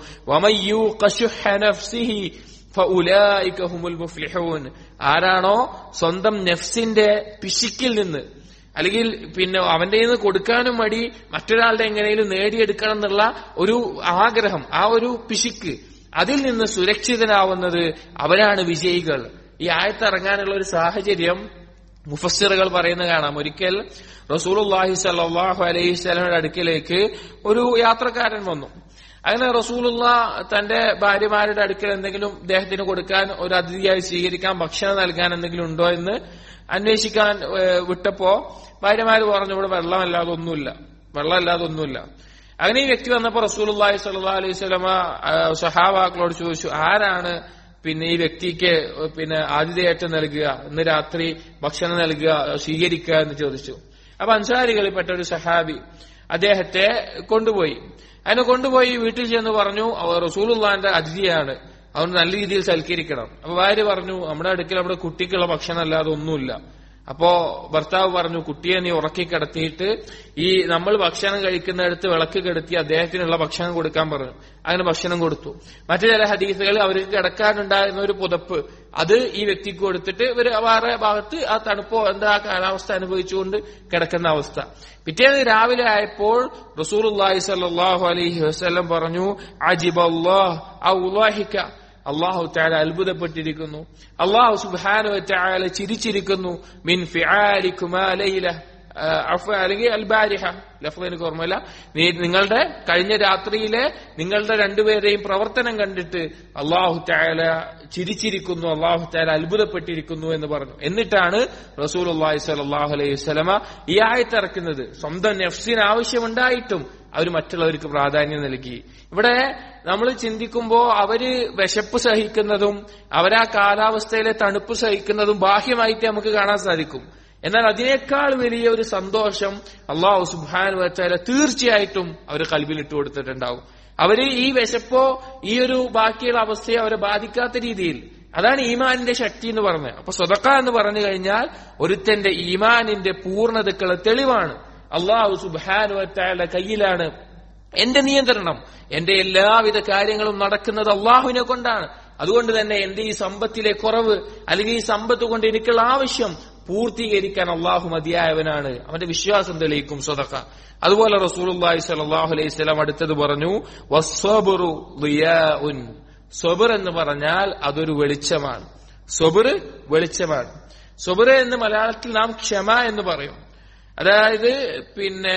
ആരാണോ സ്വന്തം നെഫ്സിന്റെ പിശിക്കിൽ നിന്ന് അല്ലെങ്കിൽ പിന്നെ അവന്റെ നിന്ന് കൊടുക്കാനും മടി മറ്റൊരാളുടെ എങ്ങനെയും നേടിയെടുക്കണം എന്നുള്ള ഒരു ആഗ്രഹം ആ ഒരു പിശിക്ക് അതിൽ നിന്ന് സുരക്ഷിതനാവുന്നത് അവരാണ് വിജയികൾ ഈ ആയത്തിറങ്ങാനുള്ള ഒരു സാഹചര്യം മുഫസ്സിറുകൾ പറയുന്ന കാണാം ഒരിക്കൽ റസൂലുല്ലാഹി സല്ലാഹു അലൈഹി സ്വലമിന്റെ അടുക്കിലേക്ക് ഒരു യാത്രക്കാരൻ വന്നു അങ്ങനെ റസൂലുള്ള തന്റെ ഭാര്യമാരുടെ അടുക്കൽ എന്തെങ്കിലും അദ്ദേഹത്തിന് കൊടുക്കാൻ ഒരു അതിഥിയായി സ്വീകരിക്കാൻ ഭക്ഷണം നൽകാൻ എന്തെങ്കിലും ഉണ്ടോ എന്ന് അന്വേഷിക്കാൻ വിട്ടപ്പോ ഭാര്യമാര് പറഞ്ഞു ഇവിടെ വെള്ളമല്ലാതെ ഒന്നുമില്ല വെള്ളമല്ലാതെ ഒന്നുമില്ല അങ്ങനെ ഈ വ്യക്തി വന്നപ്പോ റസൂലുല്ലാഹി സല്ലാ അലൈഹി സ്വലമ സഹാബാക്കളോട് ചോദിച്ചു ആരാണ് പിന്നെ ഈ വ്യക്തിക്ക് പിന്നെ ആതിഥേയറ്റം നൽകുക ഇന്ന് രാത്രി ഭക്ഷണം നൽകുക സ്വീകരിക്കുക എന്ന് ചോദിച്ചു അപ്പൊ അൻസാരികളിൽപ്പെട്ട ഒരു സഹാബി അദ്ദേഹത്തെ കൊണ്ടുപോയി അതിനെ കൊണ്ടുപോയി വീട്ടിൽ ചെന്ന് പറഞ്ഞു റസൂലുള്ളാന്റെ അതിഥിയാണ് അവൻ നല്ല രീതിയിൽ സൽക്കരിക്കണം അപ്പൊ ഭാര്യ പറഞ്ഞു നമ്മുടെ അടുക്കൽ അവിടെ കുട്ടിക്കുള്ള ഭക്ഷണം അല്ലാതെ ഒന്നുമില്ല അപ്പോ ഭർത്താവ് പറഞ്ഞു കുട്ടിയെ നീ ഉറക്കി കിടത്തിയിട്ട് ഈ നമ്മൾ ഭക്ഷണം കഴിക്കുന്നിടത്ത് വിളക്ക് കിടത്തി അദ്ദേഹത്തിനുള്ള ഭക്ഷണം കൊടുക്കാൻ പറഞ്ഞു അങ്ങനെ ഭക്ഷണം കൊടുത്തു മറ്റു ചില ഹദീസുകൾ അവർക്ക് കിടക്കാനുണ്ടായിരുന്ന ഒരു പുതപ്പ് അത് ഈ വ്യക്തിക്ക് കൊടുത്തിട്ട് ഇവർ വേറെ ഭാഗത്ത് ആ തണുപ്പോ എന്താ കാലാവസ്ഥ അനുഭവിച്ചുകൊണ്ട് കിടക്കുന്ന അവസ്ഥ പിറ്റേന്ന് രാവിലെ ആയപ്പോൾ റസൂലുള്ളാഹി സ്വല്ലല്ലാഹു അലൈഹി വസല്ലം പറഞ്ഞു അജിബല്ലാഹ് ഔലാഹിക അള്ളാഹു താല അത്ഭുതപ്പെട്ടിരിക്കുന്നു അള്ളാഹു സുബാനു താല ചിരിച്ചിരിക്കുന്നു മിൻ ഫിആലിക്കുമാലയില അല്ലെങ്കിൽ അൽബാരിഹ ലഫ്ദ് എനിക്ക് ഓർമ്മയില്ല നീ നിങ്ങളുടെ കഴിഞ്ഞ രാത്രിയിലെ നിങ്ങളുടെ രണ്ടുപേരെയും പ്രവർത്തനം കണ്ടിട്ട് അള്ളാഹു താല ചിരിച്ചിരിക്കുന്നു അള്ളാഹു താല അത്ഭുതപ്പെട്ടിരിക്കുന്നു എന്ന് പറഞ്ഞു എന്നിട്ടാണ് റസൂൽ അള്ളാഹി സ്വലാഹു അലൈഹി സ്വലമ ഈ ആയത്തിറക്കുന്നത് സ്വന്തം നെഫ്സിന് ആവശ്യമുണ്ടായിട്ടും അവർ മറ്റുള്ളവർക്ക് പ്രാധാന്യം നൽകി ഇവിടെ നമ്മൾ ചിന്തിക്കുമ്പോൾ അവര് വിശപ്പ് സഹിക്കുന്നതും അവരാ കാലാവസ്ഥയിലെ തണുപ്പ് സഹിക്കുന്നതും ബാഹ്യമായിട്ട് നമുക്ക് കാണാൻ സാധിക്കും എന്നാൽ അതിനേക്കാൾ വലിയ ഒരു സന്തോഷം അള്ളാഹു സുബാൻ വെച്ചാൽ തീർച്ചയായിട്ടും അവർ കൽവിൽ ഇട്ട് കൊടുത്തിട്ടുണ്ടാവും അവര് ഈ വിശപ്പോ ഈ ഒരു ബാക്കിയുള്ള അവസ്ഥയെ അവരെ ബാധിക്കാത്ത രീതിയിൽ അതാണ് ഈമാനിന്റെ ശക്തി എന്ന് പറഞ്ഞത് അപ്പൊ സ്വതക്ക എന്ന് പറഞ്ഞു കഴിഞ്ഞാൽ ഒരുത്തന്റെ ഈമാനിന്റെ പൂർണ്ണതക്കുള്ള തെളിവാണ് അള്ളാഹു സുബാൻ വറ്റായുടെ കയ്യിലാണ് എന്റെ നിയന്ത്രണം എന്റെ എല്ലാവിധ കാര്യങ്ങളും നടക്കുന്നത് അള്ളാഹുവിനെ കൊണ്ടാണ് അതുകൊണ്ട് തന്നെ എന്റെ ഈ സമ്പത്തിലെ കുറവ് അല്ലെങ്കിൽ ഈ സമ്പത്ത് കൊണ്ട് എനിക്കുള്ള ആവശ്യം പൂർത്തീകരിക്കാൻ അള്ളാഹു മതിയായവനാണ് അവന്റെ വിശ്വാസം തെളിയിക്കും സ്വതക്ക അതുപോലെ റസൂലുള്ളാഹി സ്വല്ലല്ലാഹു അലൈഹി സ്വലാം അടുത്തത് പറഞ്ഞു വസ്സബറു ളിയാഉൻ സ്വബർ എന്ന് പറഞ്ഞാൽ അതൊരു വെളിച്ചമാണ് സ്വബർ വെളിച്ചമാണ് സ്വബർ എന്ന് മലയാളത്തിൽ നാം ക്ഷമ എന്ന് പറയും അതായത് പിന്നെ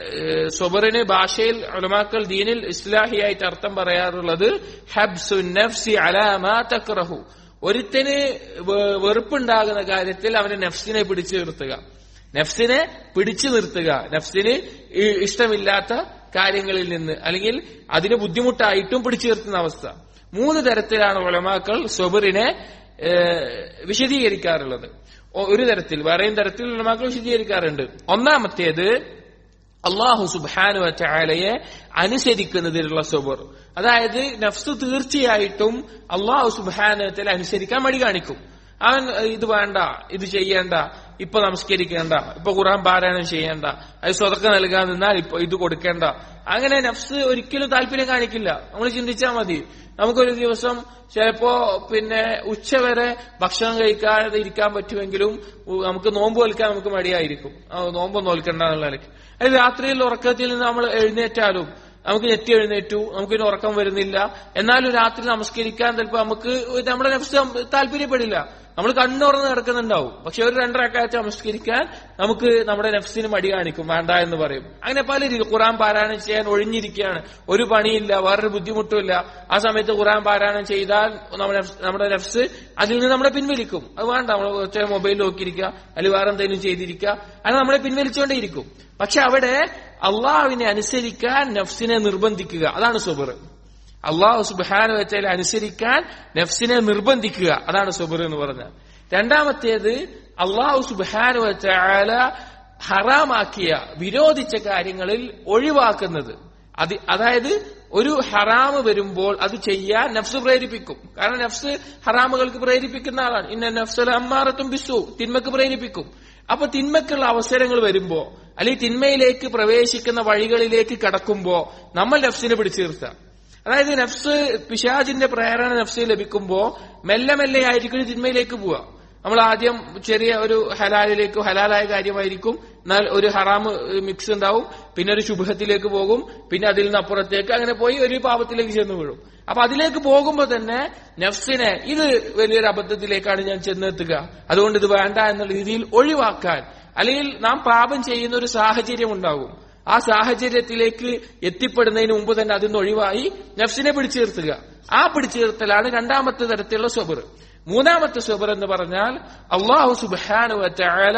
സ്വബറിന് ഭാഷയിൽ ഉലമാക്കൾ ദീനിൽ ഇസ്ലാഹിയായിട്ട് അർത്ഥം പറയാറുള്ളത് ഹബ്സു നഫ്സി അലാമാ തക്റഹു ഒരുത്തന് വെറുപ്പുണ്ടാകുന്ന കാര്യത്തിൽ അവന്റെ നഫ്സിനെ പിടിച്ചു നിർത്തുക നഫ്സിനെ പിടിച്ചു നിർത്തുക നഫ്സിന് ഇഷ്ടമില്ലാത്ത കാര്യങ്ങളിൽ നിന്ന് അല്ലെങ്കിൽ അതിന് ബുദ്ധിമുട്ടായിട്ടും പിടിച്ചു നിർത്തുന്ന അവസ്ഥ മൂന്ന് തരത്തിലാണ് ഉലമാക്കൾ സ്വബറിനെ വിശദീകരിക്കാറുള്ളത് ഒരു തരത്തിൽ വേറെയും തരത്തിൽ ഉലമാക്കൾ വിശദീകരിക്കാറുണ്ട് ഒന്നാമത്തേത് അള്ളാഹു സുബാനു ചായാലയെ അനുസരിക്കുന്നതിനുള്ള സ്വബർ അതായത് നഫ്സ് തീർച്ചയായിട്ടും അള്ളാഹു സുബാനത്തിൽ അനുസരിക്കാൻ മടി കാണിക്കും അവൻ ഇത് വേണ്ട ഇത് ചെയ്യേണ്ട ഇപ്പൊ നമസ്കരിക്കേണ്ട ഇപ്പൊ ഖുറാൻ പാരായണം ചെയ്യേണ്ട അത് സ്വതക്ക നൽകാൻ നിന്നാൽ ഇപ്പൊ ഇത് കൊടുക്കേണ്ട അങ്ങനെ നഫ്സ് ഒരിക്കലും താല്പര്യം കാണിക്കില്ല നമ്മൾ ചിന്തിച്ചാൽ മതി നമുക്കൊരു ദിവസം ചിലപ്പോ പിന്നെ ഉച്ചവരെ ഭക്ഷണം കഴിക്കാതെ ഇരിക്കാൻ പറ്റുമെങ്കിലും ഉ- നമുക്ക് നോമ്പ് വലിക്കാൻ നമുക്ക് മടിയായിരിക്കും ആ, നോമ്പ് നോൽക്കണ്ട എന്നുള്ള നിലയ്ക്ക് അത് രാത്രിയിൽ ഉറക്കത്തിൽ നിന്ന് നമ്മൾ എഴുന്നേറ്റാലും നമുക്ക് ഞെട്ടി എഴുന്നേറ്റു നമുക്കിനി ഉറക്കം വരുന്നില്ല എന്നാലും രാത്രി നമസ്കരിക്കാൻ ചിലപ്പോ നമുക്ക് നമ്മുടെ നഫ്സ് താല്പര്യപ്പെടില്ല നമ്മൾ കണ്ണുറന്ന് കിടക്കുന്നുണ്ടാവും പക്ഷെ ഒരു രണ്ടരക്കാഴ്ച നമസ്കരിക്കാൻ നമുക്ക് നമ്മുടെ നഫ്സിന് മടി കാണിക്കും വേണ്ട എന്ന് പറയും അങ്ങനെ പല രീതി ഖുറാൻ പാരായണം ചെയ്യാൻ ഒഴിഞ്ഞിരിക്കുകയാണ് ഒരു പണിയില്ല വേറൊരു ബുദ്ധിമുട്ടുമില്ല ആ സമയത്ത് ഖുറാൻ പാരായണം ചെയ്താൽ നമ്മുടെ നഫ്സ്- നമ്മുടെ നഫ്സ് അതിൽ നിന്ന് നമ്മളെ പിൻവലിക്കും അത് വേണ്ട നമ്മൾ കുറച്ച് മൊബൈൽ നോക്കിയിരിക്കുക അല്ലെങ്കിൽ വേറെ എന്തെങ്കിലും ചെയ്തിരിക്കുക അത് നമ്മളെ പിൻവലിച്ചുകൊണ്ടേയിരിക്കും പക്ഷെ അവിടെ അള്ളാഹുവിനെ അനുസരിക്കാൻ നഫ്സിനെ നിർബന്ധിക്കുക അതാണ് സുബർ അള്ളാഹു സുബാന വെച്ചാൽ അനുസരിക്കാൻ നഫ്സിനെ നിർബന്ധിക്കുക അതാണ് സുബർ എന്ന് പറഞ്ഞാൽ രണ്ടാമത്തേത് അള്ളാഹു സുബാന വെച്ചാല ഹറാമാക്കിയ വിരോധിച്ച കാര്യങ്ങളിൽ ഒഴിവാക്കുന്നത് അത് അതായത് ഒരു ഹറാമ് വരുമ്പോൾ അത് ചെയ്യാൻ നഫ്സ് പ്രേരിപ്പിക്കും കാരണം നഫ്സ് ഹറാമുകൾക്ക് പ്രേരിപ്പിക്കുന്ന ആളാണ് ഇന്ന നഫ്സൽ അമ്മാറത്തും ബിസു തിന്മക്ക് പ്രേരിപ്പിക്കും അപ്പൊ തിന്മക്കുള്ള അവസരങ്ങൾ വരുമ്പോ അല്ലെങ്കിൽ തിന്മയിലേക്ക് പ്രവേശിക്കുന്ന വഴികളിലേക്ക് കടക്കുമ്പോ നമ്മൾ നഫ്സിനെ പിടിച്ചു നിർത്താം അതായത് നഫ്സ് പിശാജിന്റെ പ്രേരണ നഫ്സ് ലഭിക്കുമ്പോ മെല്ലെ മെല്ലെ ആയിരിക്കും തിന്മയിലേക്ക് പോവുക നമ്മൾ ആദ്യം ചെറിയ ഒരു ഹലാലിലേക്ക് ഹലാലായ കാര്യമായിരിക്കും എന്നാൽ ഒരു ഹറാമ് മിക്സ് ഉണ്ടാവും പിന്നെ ഒരു ശുഭത്തിലേക്ക് പോകും പിന്നെ അതിൽ നിന്ന് അപ്പുറത്തേക്ക് അങ്ങനെ പോയി ഒരു പാപത്തിലേക്ക് ചെന്ന് വീഴും അപ്പൊ അതിലേക്ക് പോകുമ്പോൾ തന്നെ നഫ്സിനെ ഇത് വലിയൊരു അബദ്ധത്തിലേക്കാണ് ഞാൻ ചെന്നെത്തുക അതുകൊണ്ട് ഇത് വേണ്ട എന്നുള്ള രീതിയിൽ ഒഴിവാക്കാൻ അല്ലെങ്കിൽ നാം പാപം ചെയ്യുന്ന ഒരു സാഹചര്യം ഉണ്ടാകും ആ സാഹചര്യത്തിലേക്ക് എത്തിപ്പെടുന്നതിന് മുമ്പ് തന്നെ അതിൽ നിന്ന് ഒഴിവായി നഫ്സിനെ പിടിച്ചു നിർത്തുക ആ പിടിച്ചു നിർത്തലാണ് രണ്ടാമത്തെ തരത്തിലുള്ള സ്വബർ മൂന്നാമത്തെ സ്വബർ എന്ന് പറഞ്ഞാൽ അള്ളാഹു സുബാനുവല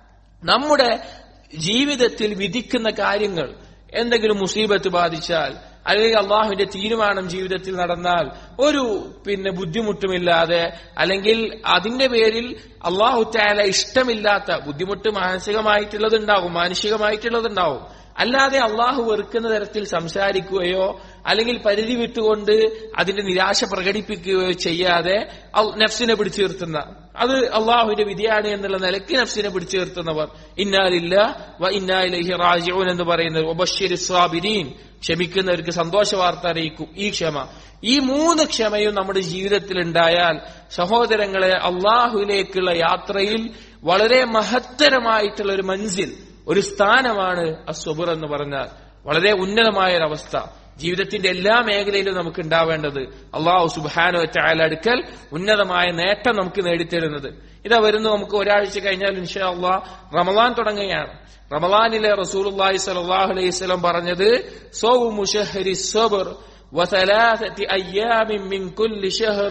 നമ്മുടെ ജീവിതത്തിൽ വിധിക്കുന്ന കാര്യങ്ങൾ എന്തെങ്കിലും മുസീബത്ത് ബാധിച്ചാൽ അല്ലെങ്കിൽ അള്ളാഹുവിന്റെ തീരുമാനം ജീവിതത്തിൽ നടന്നാൽ ഒരു പിന്നെ ബുദ്ധിമുട്ടുമില്ലാതെ അല്ലെങ്കിൽ അതിന്റെ പേരിൽ അള്ളാഹു താല ഇഷ്ടമില്ലാത്ത ബുദ്ധിമുട്ട് മാനസികമായിട്ടുള്ളതുണ്ടാവും മാനുഷികമായിട്ടുള്ളതുണ്ടാവും അല്ലാതെ അള്ളാഹു വെറുക്കുന്ന തരത്തിൽ സംസാരിക്കുകയോ അല്ലെങ്കിൽ പരിധി വിട്ടുകൊണ്ട് അതിന്റെ നിരാശ പ്രകടിപ്പിക്കുകയോ ചെയ്യാതെ അൽ- നഫ്സിനെ പിടിച്ചു നിർത്തുന്ന അത് അള്ളാഹുവിന്റെ വിധിയാണ് എന്നുള്ള നിലയ്ക്ക് നഫ്സിനെ പിടിച്ചു നിർത്തുന്നവർ ഇന്നാലില്ല വ ഇന്നാലിഹി റാജിഊൻ എന്ന് പറയുന്നത് ഒബശ്ശിർ സ്വാബിരീൻ ക്ഷമിക്കുന്നവർക്ക് സന്തോഷ വാർത്ത അറിയിക്കും ഈ ക്ഷമ ഈ മൂന്ന് ക്ഷമയും നമ്മുടെ ജീവിതത്തിൽ ഉണ്ടായാൽ സഹോദരങ്ങളെ അള്ളാഹുവിലേക്കുള്ള യാത്രയിൽ വളരെ മഹത്തരമായിട്ടുള്ള ഒരു മൻസിൽ ഒരു സ്ഥാനമാണ് അസ്വബുർ എന്ന് പറഞ്ഞാൽ വളരെ ഉന്നതമായ ഒരവസ്ഥ ജീവിതത്തിന്റെ എല്ലാ മേഖലയിലും നമുക്ക് ഉണ്ടാവേണ്ടത് അള്ളാഹു സുബാനോ ചായാല അടുക്കൽ ഉന്നതമായ നേട്ടം നമുക്ക് നേടിത്തരുന്നത് ഇതാ വരുന്നു നമുക്ക് ഒരാഴ്ച കഴിഞ്ഞാൽ ഇൻഷാ അള്ളാഹ് റമദാൻ തുടങ്ങുകയാണ് റമദാനിലെ റസൂലുള്ളാഹി സ്വല്ലല്ലാഹു അലൈഹി വസല്ലം പറഞ്ഞത് സൗമു ശഹരി സബർ വസലാസത്തി അയ്യാമിൻ മിൻ കുല്ലി ഷഹർ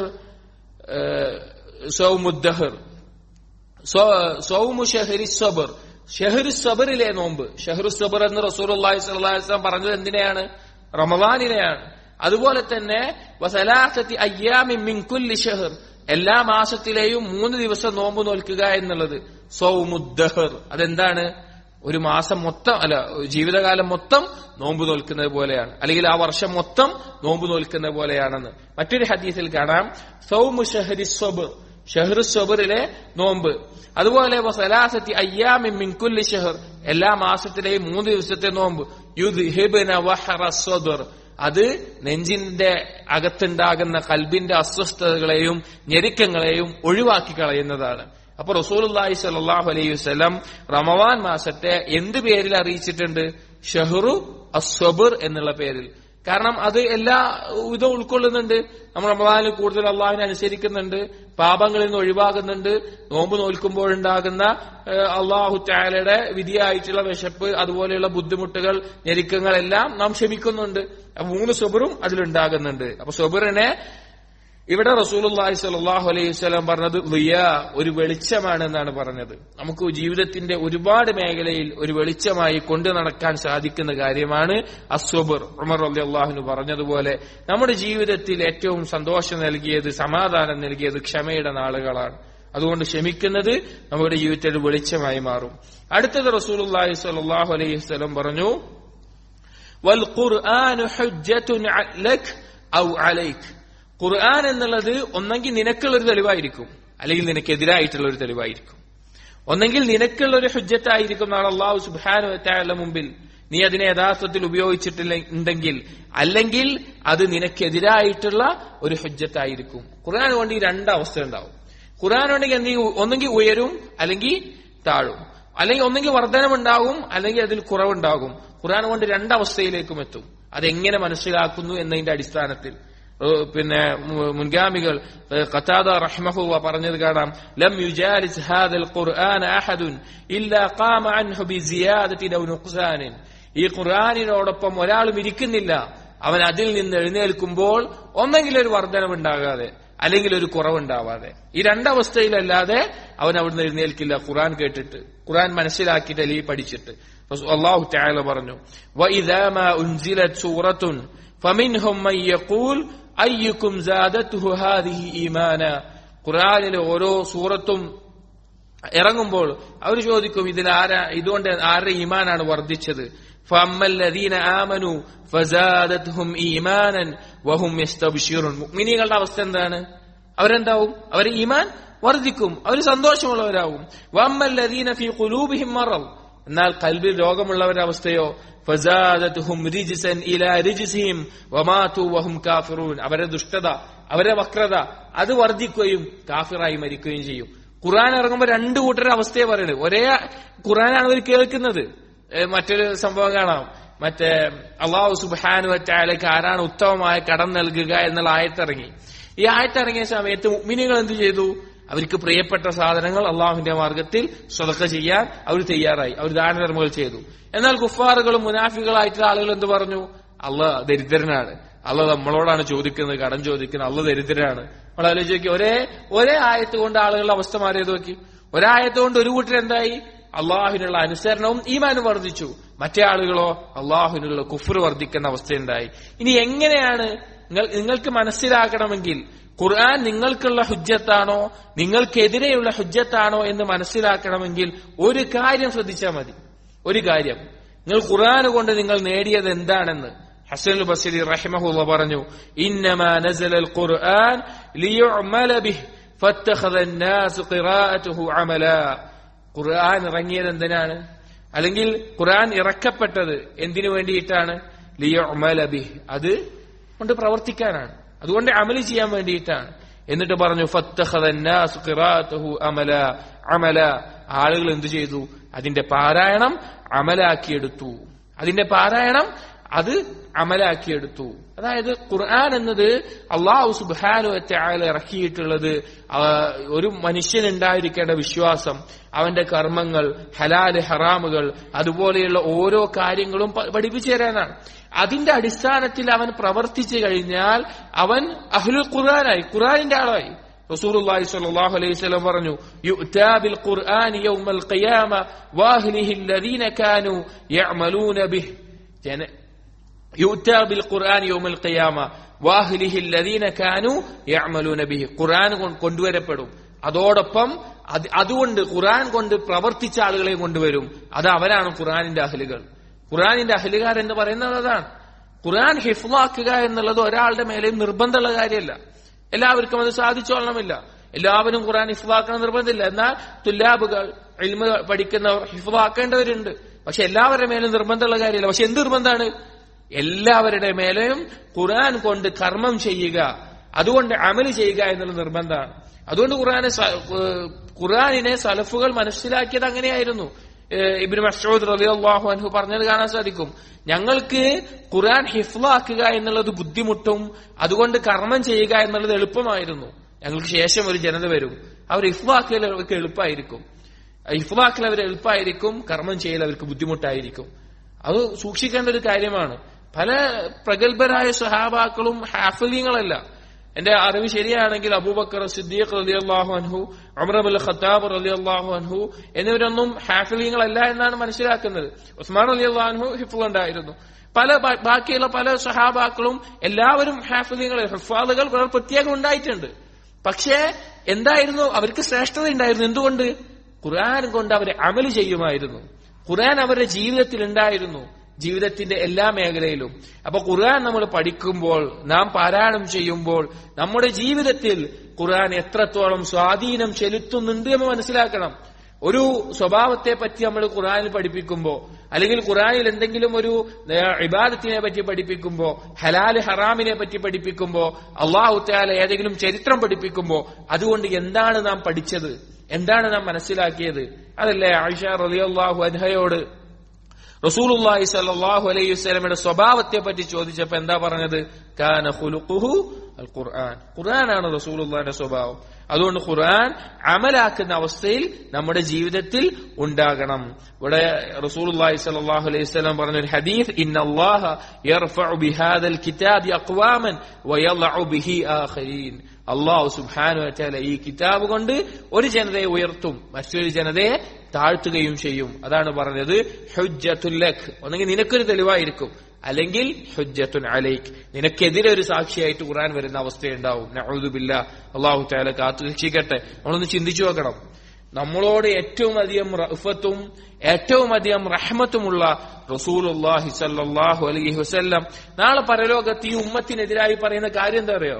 സൗമുദ്ദഹർ സൗമു ഷഹരി സബർ ഷഹറു സബറിലെ നോമ്പ് ഷഹറു സബർ എന്ന് റസൂലുള്ളാഹി സ്വല്ലല്ലാഹു അലൈഹി വസല്ലം പറഞ്ഞത് എന്തിനെയാണ് റമദാനിനെയാണ് അതുപോലെ തന്നെ വസലാസത്തി അയ്യാമിൻ മിൻ കുല്ലി ഷഹർ എല്ലാ മാസത്തിലെയും മൂന്ന് ദിവസം നോമ്പ് നോൽക്കുക എന്നുള്ളത് സൗമുദ്ദഹർ അതെന്താണ് ഒരു മാസം മൊത്തം അല്ല ജീവിതകാലം മൊത്തം നോമ്പ് നോൽക്കുന്നത് പോലെയാണ് അല്ലെങ്കിൽ ആ വർഷം മൊത്തം നോമ്പ് നോൽക്കുന്നത് പോലെയാണെന്ന് മറ്റൊരു ഹദീസിൽ കാണാം സൗമു ഷഹരി സ്വബ് ഷഹ്റു സ്വബറിലെ നോമ്പ് അതുപോലെ സലാസത്തി അയ്യാമിൻ മിൻ കുല്ലി ഷഹർ എല്ലാ മാസത്തിലെയും മൂന്ന് ദിവസത്തെ നോമ്പ് യുദ്ഹിബ്ന വഹറ സ്വദർ അത് നെഞ്ചിന്റെ അകത്തുണ്ടാകുന്ന കൽബിന്റെ അസ്വസ്ഥതകളെയും ഞെരുക്കങ്ങളെയും ഒഴിവാക്കി കളയുന്നതാണ് അപ്പൊ റസൂലുള്ളാഹി സ്വല്ലല്ലാഹു അലൈഹി വസല്ലം റമവാൻ മാസത്തെ എന്ത് പേരിൽ അറിയിച്ചിട്ടുണ്ട് ഷഹ്റു അസ്വബർ എന്നുള്ള പേരിൽ കാരണം അത് എല്ലാ ഇതും ഉൾക്കൊള്ളുന്നുണ്ട് നമ്മൾ റമദാനിൽ കൂടുതൽ അള്ളാഹിനെ അനുസരിക്കുന്നുണ്ട് പാപങ്ങളിൽ നിന്ന് ഒഴിവാകുന്നുണ്ട് നോമ്പ് നോൽക്കുമ്പോഴുണ്ടാകുന്ന ഏഹ്, അള്ളാഹു ചായാലയുടെ വിധിയായിട്ടുള്ള വിശപ്പ് അതുപോലെയുള്ള ബുദ്ധിമുട്ടുകൾ ഞെരുക്കങ്ങളെല്ലാം നാം ക്ഷമിക്കുന്നുണ്ട് അപ്പൊ മൂന്ന് സ്വബറും അതിലുണ്ടാകുന്നുണ്ട് അപ്പൊ സ്വബറിനെ ഇവിടെ റസൂലുള്ളാഹി സ്വല്ലല്ലാഹു അലൈഹി വസല്ലം പറഞ്ഞത് ലിയ ഒരു വെളിച്ചമാണ് എന്നാണ് പറഞ്ഞത് നമുക്ക് ജീവിതത്തിന്റെ ഒരുപാട് മേഖലയിൽ ഒരു വെളിച്ചമായി കൊണ്ടു നടക്കാൻ സാധിക്കുന്ന കാര്യമാണ് അസ്വബർ ഉമർ റളിയല്ലാഹുവിന് പറഞ്ഞതുപോലെ നമ്മുടെ ജീവിതത്തിൽ ഏറ്റവും സന്തോഷം നൽകിയത് സമാധാനം നൽകിയത് ക്ഷമയുടെ നാളുകളാണ് അതുകൊണ്ട് ക്ഷമിക്കുന്നത് നമ്മുടെ ജീവിതത്തിൽ ഒരു വെളിച്ചമായി മാറും അടുത്തത് റസൂലുള്ളാഹി സ്വല്ലല്ലാഹു അലൈഹി വസല്ലം പറഞ്ഞു വൽ ഖുർആനു ഹുജ്ജത്തുൻ ലക് ഔ അലൈക് ഖുർആൻ എന്നുള്ളത് ഒന്നെങ്കിൽ നിനക്കുള്ള ഒരു തെളിവായിരിക്കും അല്ലെങ്കിൽ നിനക്കെതിരായിട്ടുള്ള ഒരു തെളിവായിരിക്കും ഒന്നെങ്കിൽ നിനക്കുള്ള ഒരു ഹുജ്ജത്തായിരിക്കും നാളെ അള്ളാഹു സുബാനുവറ്റായുള്ള മുമ്പിൽ നീ അതിനെ യഥാർത്ഥത്തിൽ ഉപയോഗിച്ചിട്ടില്ല ഉണ്ടെങ്കിൽ അല്ലെങ്കിൽ അത് നിനക്കെതിരായിട്ടുള്ള ഒരു ഹുജ്ജത്തായിരിക്കും ഖുർആൻ കൊണ്ട് ഈ രണ്ട് അവസ്ഥ ഉണ്ടാവും ഖുർആൻ ഉണ്ടെങ്കിൽ എന്ത് ചെയ്യും? ഒന്നെങ്കിൽ ഉയരും അല്ലെങ്കിൽ താഴും അല്ലെങ്കിൽ ഒന്നെങ്കിൽ വർധനമുണ്ടാകും അല്ലെങ്കിൽ അതിൽ കുറവുണ്ടാകും ഖുർആൻ കൊണ്ട് രണ്ടവസ്ഥയിലേക്കും എത്തും അതെങ്ങനെ മനസ്സിലാക്കുന്നു എന്നതിന്റെ അടിസ്ഥാനത്തിൽ ഏഹ് പിന്നെ മു- മുൻഗാമികൾ ഏഹ് ഖതാദ റഹ്മഹുവ പറഞ്ഞത് കാണാം ലം യുജാലിസ് ഹാദൽ ഖുർആൻ അഹദുൻ ഇല്ലാ ഖാമ അൻഹു ബിസിയാദത്തിൻ ഔ നുഖ്സാനിൻ ഈ ഖുർആനിനോടൊപ്പം ഒരാളും ഇരിക്കുന്നില്ല അവൻ അതിൽ നിന്ന് എഴുന്നേൽക്കുമ്പോൾ ഒന്നെങ്കിൽ ഒരു വർധനമുണ്ടാകാതെ അല്ലെങ്കിൽ ഒരു കുറവുണ്ടാവാതെ ഈ രണ്ടവസ്ഥയിലല്ലാതെ അവൻ അവിടുന്ന് എഴുന്നേൽക്കില്ല ഖുർആൻ കേട്ടിട്ട് ഖുർആൻ മനസ്സിലാക്കിയിട്ട് അല്ലെങ്കിൽ പഠിച്ചിട്ട് റസൂ- അള്ളാഹു തആല പറഞ്ഞു وَإِذَا مَا أُنزِلَتْ سُورَةٌ فَمِنْهُمْ مَن يَقُولُ أَيُّكُمْ زَادَتْهُ هَذِهِ إِيمَانًا ഖുർആനിലെ ഓരോ സൂറത്തും ഇറങ്ങുമ്പോൾ അവർ ചോദിക്കും ഇതിൽ ആരാ ഇതുകൊണ്ട് ആരുടെ ഈമാനാണ് വർദ്ധിച്ചത് فَأَمَّا الَّذِينَ آمَنُوا فَزَادَتْهُمْ إِيمَانًا وَهُمْ يَسْتَبْشِرُونَ മുഅ്മിനീങ്ങളുടെ അവസ്ഥ എന്താണ് അവരെന്താവും അവർ ഈമാൻ വർദ്ധിക്കും അവർ സന്തോഷമുള്ളവരാകും وَأَمَّا الَّذِينَ فِي قُلُوبِهِمْ مَرَضٌ എന്നാൽ കൽബിൽ രോഗമുള്ളവരുടെ അവസ്ഥയോ ഫസാദത്തുഹും റിജ്സൻ ഇലാ റിജ്സിഹിം വമാതു വഹും കാഫിറൂൻ അവരുടെ ദുഷ്ടത അവരുടെ വക്രത അത് വർദ്ധിക്കുകയും കാഫിറായി മരിക്കുകയും ചെയ്യും ഖുർആൻ ഇറങ്ങുമ്പോൾ രണ്ടു കൂട്ടരുടെ അവസ്ഥയെ പറയുന്നത് ഒരേ ഖുർആനാണ് അവർ കേൾക്കുന്നത് ഏ, മറ്റൊരു സംഭവം കാണാം മറ്റേ അള്ളാഹു സുബാനു വറ്റാലേക്ക് ആരാണ് ഉത്തമമായ കടം നൽകുക എന്നുള്ള ആയത്തിറങ്ങി ഈ ആയത്തിറങ്ങിയ സമയത്ത് മുഅ്മിനീങ്ങൾ എന്ത് ചെയ്തു അവർക്ക് പ്രിയപ്പെട്ട സാധനങ്ങൾ അള്ളാഹുവിന്റെ മാർഗത്തിൽ സ്വതക്ക ചെയ്യാൻ അവർ തയ്യാറായി അവർ ദാനധർമ്മങ്ങൾ ചെയ്തു എന്നാൽ കുഫാറുകളും മുനാഫികളായിട്ടുള്ള ആളുകൾ എന്ത് പറഞ്ഞു അള്ള ദരിദ്രനാണ് അള്ള നമ്മളോടാണ് ചോദിക്കുന്നത് കടം ചോദിക്കുന്നത് അള്ള ദരിദ്രനാണ് നമ്മൾ ആലോചിക്കും ഒരേ ഒരേ ആയത്ത് കൊണ്ട് ആളുകളുടെ അവസ്ഥ മാറിയത് നോക്കി ഒരായത്ത് കൊണ്ട് ഒരു കൂട്ടർ എന്തായി അള്ളാഹുവിനുള്ള അനുസരണവും ഈമാനും വർദ്ധിച്ചു മറ്റേ ആളുകളോ അള്ളാഹുവിനുള്ള കുഫർ വർദ്ധിക്കുന്ന അവസ്ഥയുണ്ടായി ഇനി എങ്ങനെയാണ് നിങ്ങൾ നിങ്ങൾക്ക് മനസ്സിലാക്കണമെങ്കിൽ ഖുർആൻ നിങ്ങൾക്കുള്ള ഹുജ്ജത്താണോ നിങ്ങൾക്കെതിരെയുള്ള ഹുജ്ജത്താണോ എന്ന് മനസ്സിലാക്കണമെങ്കിൽ ഒരു കാര്യം ശ്രദ്ധിച്ചാൽ മതി ഒരു കാര്യം നിങ്ങൾ ഖുർആൻ കൊണ്ട് നിങ്ങൾ നേടിയത് എന്താണെന്ന് ഹസൻ ബസരി റഹിമഹുള്ള പറഞ്ഞു ഇന്നമാ നസലൽ ഖുർആൻ ലിയുഅമല ബിഹ് ഫത്തഖദ الناس ഖിറാഅതുഹു അമല ഖുർആൻ ഇറങ്ങിയത് എന്തിനാണ് അല്ലെങ്കിൽ ഖുർആൻ ഇറക്കപ്പെട്ടത് എന്തിനു വേണ്ടിയിട്ടാണ് ലിയുഅമല ബിഹ് അത് കൊണ്ട് പ്രവർത്തിക്കാനാണ് അതുകൊണ്ട് അമല് ചെയ്യാൻ വേണ്ടിയിട്ടാണ് എന്നിട്ട് പറഞ്ഞു ഫത്തഖദ الناس ഖിറാഅതുഹു അമല അമല ആളുകൾ എന്തു ചെയ്തു അതിന്റെ പാരായണം അമലാക്കിയെടുത്തു അതിന്റെ പാരായണം അത് അമലാക്കിയെടുത്തു അതായത് ഖുർആൻ എന്നത് അള്ളാഹു സുബാനു ആല ഇറക്കിയിട്ടുള്ളത് ആ, ഒരു മനുഷ്യനുണ്ടായിരിക്കേണ്ട വിശ്വാസം അവന്റെ കർമ്മങ്ങൾ ഹലാല് ഹറാമുകൾ അതുപോലെയുള്ള ഓരോ കാര്യങ്ങളും പ- പഠിപ്പിച്ചു തരാനാണ് അതിന്റെ അടിസ്ഥാനത്തിൽ അവൻ പ്രവർത്തിച്ചു കഴിഞ്ഞാൽ അവൻ അഹ്ലുൽ ഖുർആനായി ഖുർആനിന്റെ ആളായി റസൂലുള്ളാഹി സ്വല്ലല്ലാഹു അലൈഹി വസല്ലം പറഞ്ഞു യുഅ്താ ബിൽ ഖുർആനി യൗമൽ ഖിയാമ വാഹ്ലിഹി അല്ലദീന കാനൂ യഅമലൂന ബിഹി ജന യുഅ്താ ബിൽ ഖുർആൻ യൗമൽ ഖിയാമ വാഹ്ലിഹി അല്ലദീന കാനൂ യഅമലൂന ബിഹി ഖുർആൻ കൊ- കൊണ്ടുവരപ്പെടും അതോടൊപ്പം അത് അതുകൊണ്ട് ഖുർആൻ കൊണ്ട് പ്രവർത്തിച്ച ആളുകളെ കൊണ്ടുവരും അത് അവരാണ് ഖുർആനിന്റെ അഹ്ലുകൾ ഖുർആനിന്റെ അഹ്ലുകാർ എന്ന് പറയുന്നത് അതാണ് ഖുർആൻ ഹിഫ്ലാക്കുക എന്നുള്ളത് ഒരാളുടെ മേലെയും നിർബന്ധമുള്ള കാര്യമല്ല എല്ലാവർക്കും അത് സാധിച്ചോളണമില്ല എല്ലാവരും ഖുർആൻ ഹിഫ്ലാക്കണം നിർബന്ധമില്ല എന്നാൽ തുല്ലാബുകൾ ഇൽമ പഠിക്കുന്നവർ ഹിഫ്ലാക്കേണ്ടവരുണ്ട് പക്ഷെ എല്ലാവരുടെ മേലും നിർബന്ധമുള്ള കാര്യമില്ല പക്ഷെ എന്ത് നിർബന്ധമാണ് എല്ലാവരുടെ മേലെയും ഖുർആൻ കൊണ്ട് കർമ്മം ചെയ്യുക അതുകൊണ്ട് അമല് ചെയ്യുക എന്നുള്ള നിർബന്ധമാണ് അതുകൊണ്ട് ഖുർആനെ സ- ഏഹ് ഖുർആനിനെ സലഫുകൾ മനസ്സിലാക്കിയത് അങ്ങനെയായിരുന്നു ഏഹ് ഇബ്നു മസ്ഊദ് റളിയല്ലാഹു അൻഹു പറഞ്ഞത് കാണാൻ സാധിക്കും ഞങ്ങൾക്ക് ഖുർആൻ ഹിഫ്ലാക്കുക എന്നുള്ളത് ബുദ്ധിമുട്ടും അതുകൊണ്ട് കർമ്മം ചെയ്യുക എന്നുള്ളത് എളുപ്പമായിരുന്നു ഞങ്ങൾക്ക് ശേഷം ഒരു ജനത വരും അവർ ഹിഫ്ലാക്കൽ അവർക്ക് എളുപ്പമായിരിക്കും ഹിഫ്ലാക്കൽ അവർ എളുപ്പമായിരിക്കും കർമ്മം ചെയ്യൽ അവർക്ക് ബുദ്ധിമുട്ടായിരിക്കും അത് സൂക്ഷിക്കേണ്ട ഒരു കാര്യമാണ് പല പ്രഗത്ഭരായ സഹാബാക്കളും ഹാഫലീങ്ങളല്ല എന്റെ അറിവ് ശരിയാണെങ്കിൽ അബൂബക്കർ സിദ്ദീഖ് റലി അള്ളാഹു അൻഹു അമറബുൽ ഖത്താബ് റലി അള്ളാഹു അൻഹു എന്നിവരൊന്നും ഹാഫിലീങ്ങളല്ല എന്നാണ് മനസ്സിലാക്കുന്നത് ഉസ്മാൻ അലി അള്ളാഹു ഹിഫുൾ ഉണ്ടായിരുന്നു പല ബാ- ബാക്കിയുള്ള പല സഹാബാക്കളും എല്ലാവരും ഹാഫിലീങ്ങൾ ഹിഫാദുകൾ വളരെ പ്രത്യേകം ഉണ്ടായിട്ടുണ്ട് പക്ഷേ എന്തായിരുന്നു അവർക്ക് ശ്രേഷ്ഠത ഉണ്ടായിരുന്നു എന്തുകൊണ്ട് ഖുർആൻ കൊണ്ട് അവർ അമല് ചെയ്യുമായിരുന്നു ഖുർആൻ അവരുടെ ജീവിതത്തിൽ ഉണ്ടായിരുന്നു ജീവിതത്തിന്റെ എല്ലാ മേഖലയിലും അപ്പൊ ഖുർആൻ നമ്മൾ പഠിക്കുമ്പോൾ നാം പാരായണം ചെയ്യുമ്പോൾ നമ്മുടെ ജീവിതത്തിൽ ഖുർആൻ എത്രത്തോളം സ്വാധീനം ചെലുത്തുന്നുണ്ട് എന്ന് മനസ്സിലാക്കണം ഒരു സ്വഭാവത്തെ പറ്റി നമ്മൾ ഖുറാനിൽ പഠിപ്പിക്കുമ്പോ അല്ലെങ്കിൽ ഖുറാനിൽ എന്തെങ്കിലും ഒരു ഇബാദത്തിനെ പറ്റി പഠിപ്പിക്കുമ്പോ ഹലാല് ഹറാമിനെ പറ്റി പഠിപ്പിക്കുമ്പോ അള്ളാഹു താല ഏതെങ്കിലും ചരിത്രം പഠിപ്പിക്കുമ്പോ അതുകൊണ്ട് എന്താണ് നാം പഠിച്ചത് എന്താണ് നാം മനസ്സിലാക്കിയത് അതല്ലേ ആയിഷ റളിയല്ലാഹു അൻഹയോട് റസൂലുള്ളാഹി സ്വല്ലല്ലാഹു അലൈഹി വസല്ലമയുടെ സ്വഭാവത്തെ പറ്റി ചോദിച്ചപ്പോ എന്താ പറഞ്ഞത് കാന ഖുലുഖുഹു അൽ ഖുർആൻ ഖുർആനാണ് റസൂലുള്ളാഹിന്റെ സ്വഭാവം അതുകൊണ്ട് ഖുർആൻ അമലാക്കുന്ന അവസ്ഥയിൽ നമ്മുടെ ജീവിതത്തിൽ ഉണ്ടാകണം ഇവിടെ റസൂലുള്ളാഹി സ്വല്ലല്ലാഹു അലൈഹി വസല്ലം പറഞ്ഞ ഒരു ഹദീസ് ഇന്നല്ലാഹ യർഫഉ ബിഹാദൽ കിതാബി അഖ്വാമൻ വയളഉ ബിഹി ആഖരീൻ അള്ളാഹു സുബ്ഹാനഹു വതആല ഈ കിതാബ് കൊണ്ട് ഒരു ജനതയെ ഉയർത്തും മറ്റൊരു ജനതയെ താഴ്ത്തുകയും ചെയ്യും അതാണ് പറഞ്ഞത് ഹുജ്ജത്തുല്ലഖ് ഒന്നെങ്കിൽ നിനക്കൊരു തെളിവായിരിക്കും അല്ലെങ്കിൽ ഹുജ്ജത്തുൻ അലൈക്ക് നിനക്കെതിരെ ഒരു സാക്ഷിയായിട്ട് ഖുർആൻ വരുന്ന അവസ്ഥയുണ്ടാവും നഊദുബില്ല അള്ളാഹു താല കാത്തു രക്ഷിക്കട്ടെ നമ്മളൊന്ന് ചിന്തിച്ചു നോക്കണം നമ്മളോട് ഏറ്റവും അധികം റഫത്തും ഏറ്റവും അധികം റഹ്മത്തുമുള്ള റസൂലുള്ളാഹി സല്ലല്ലാഹു അലൈഹി വസല്ലം നാളെ പരലോകത്ത് ഈ ഉമ്മത്തിനെതിരായി പറയുന്ന കാര്യം എന്താ അറിയോ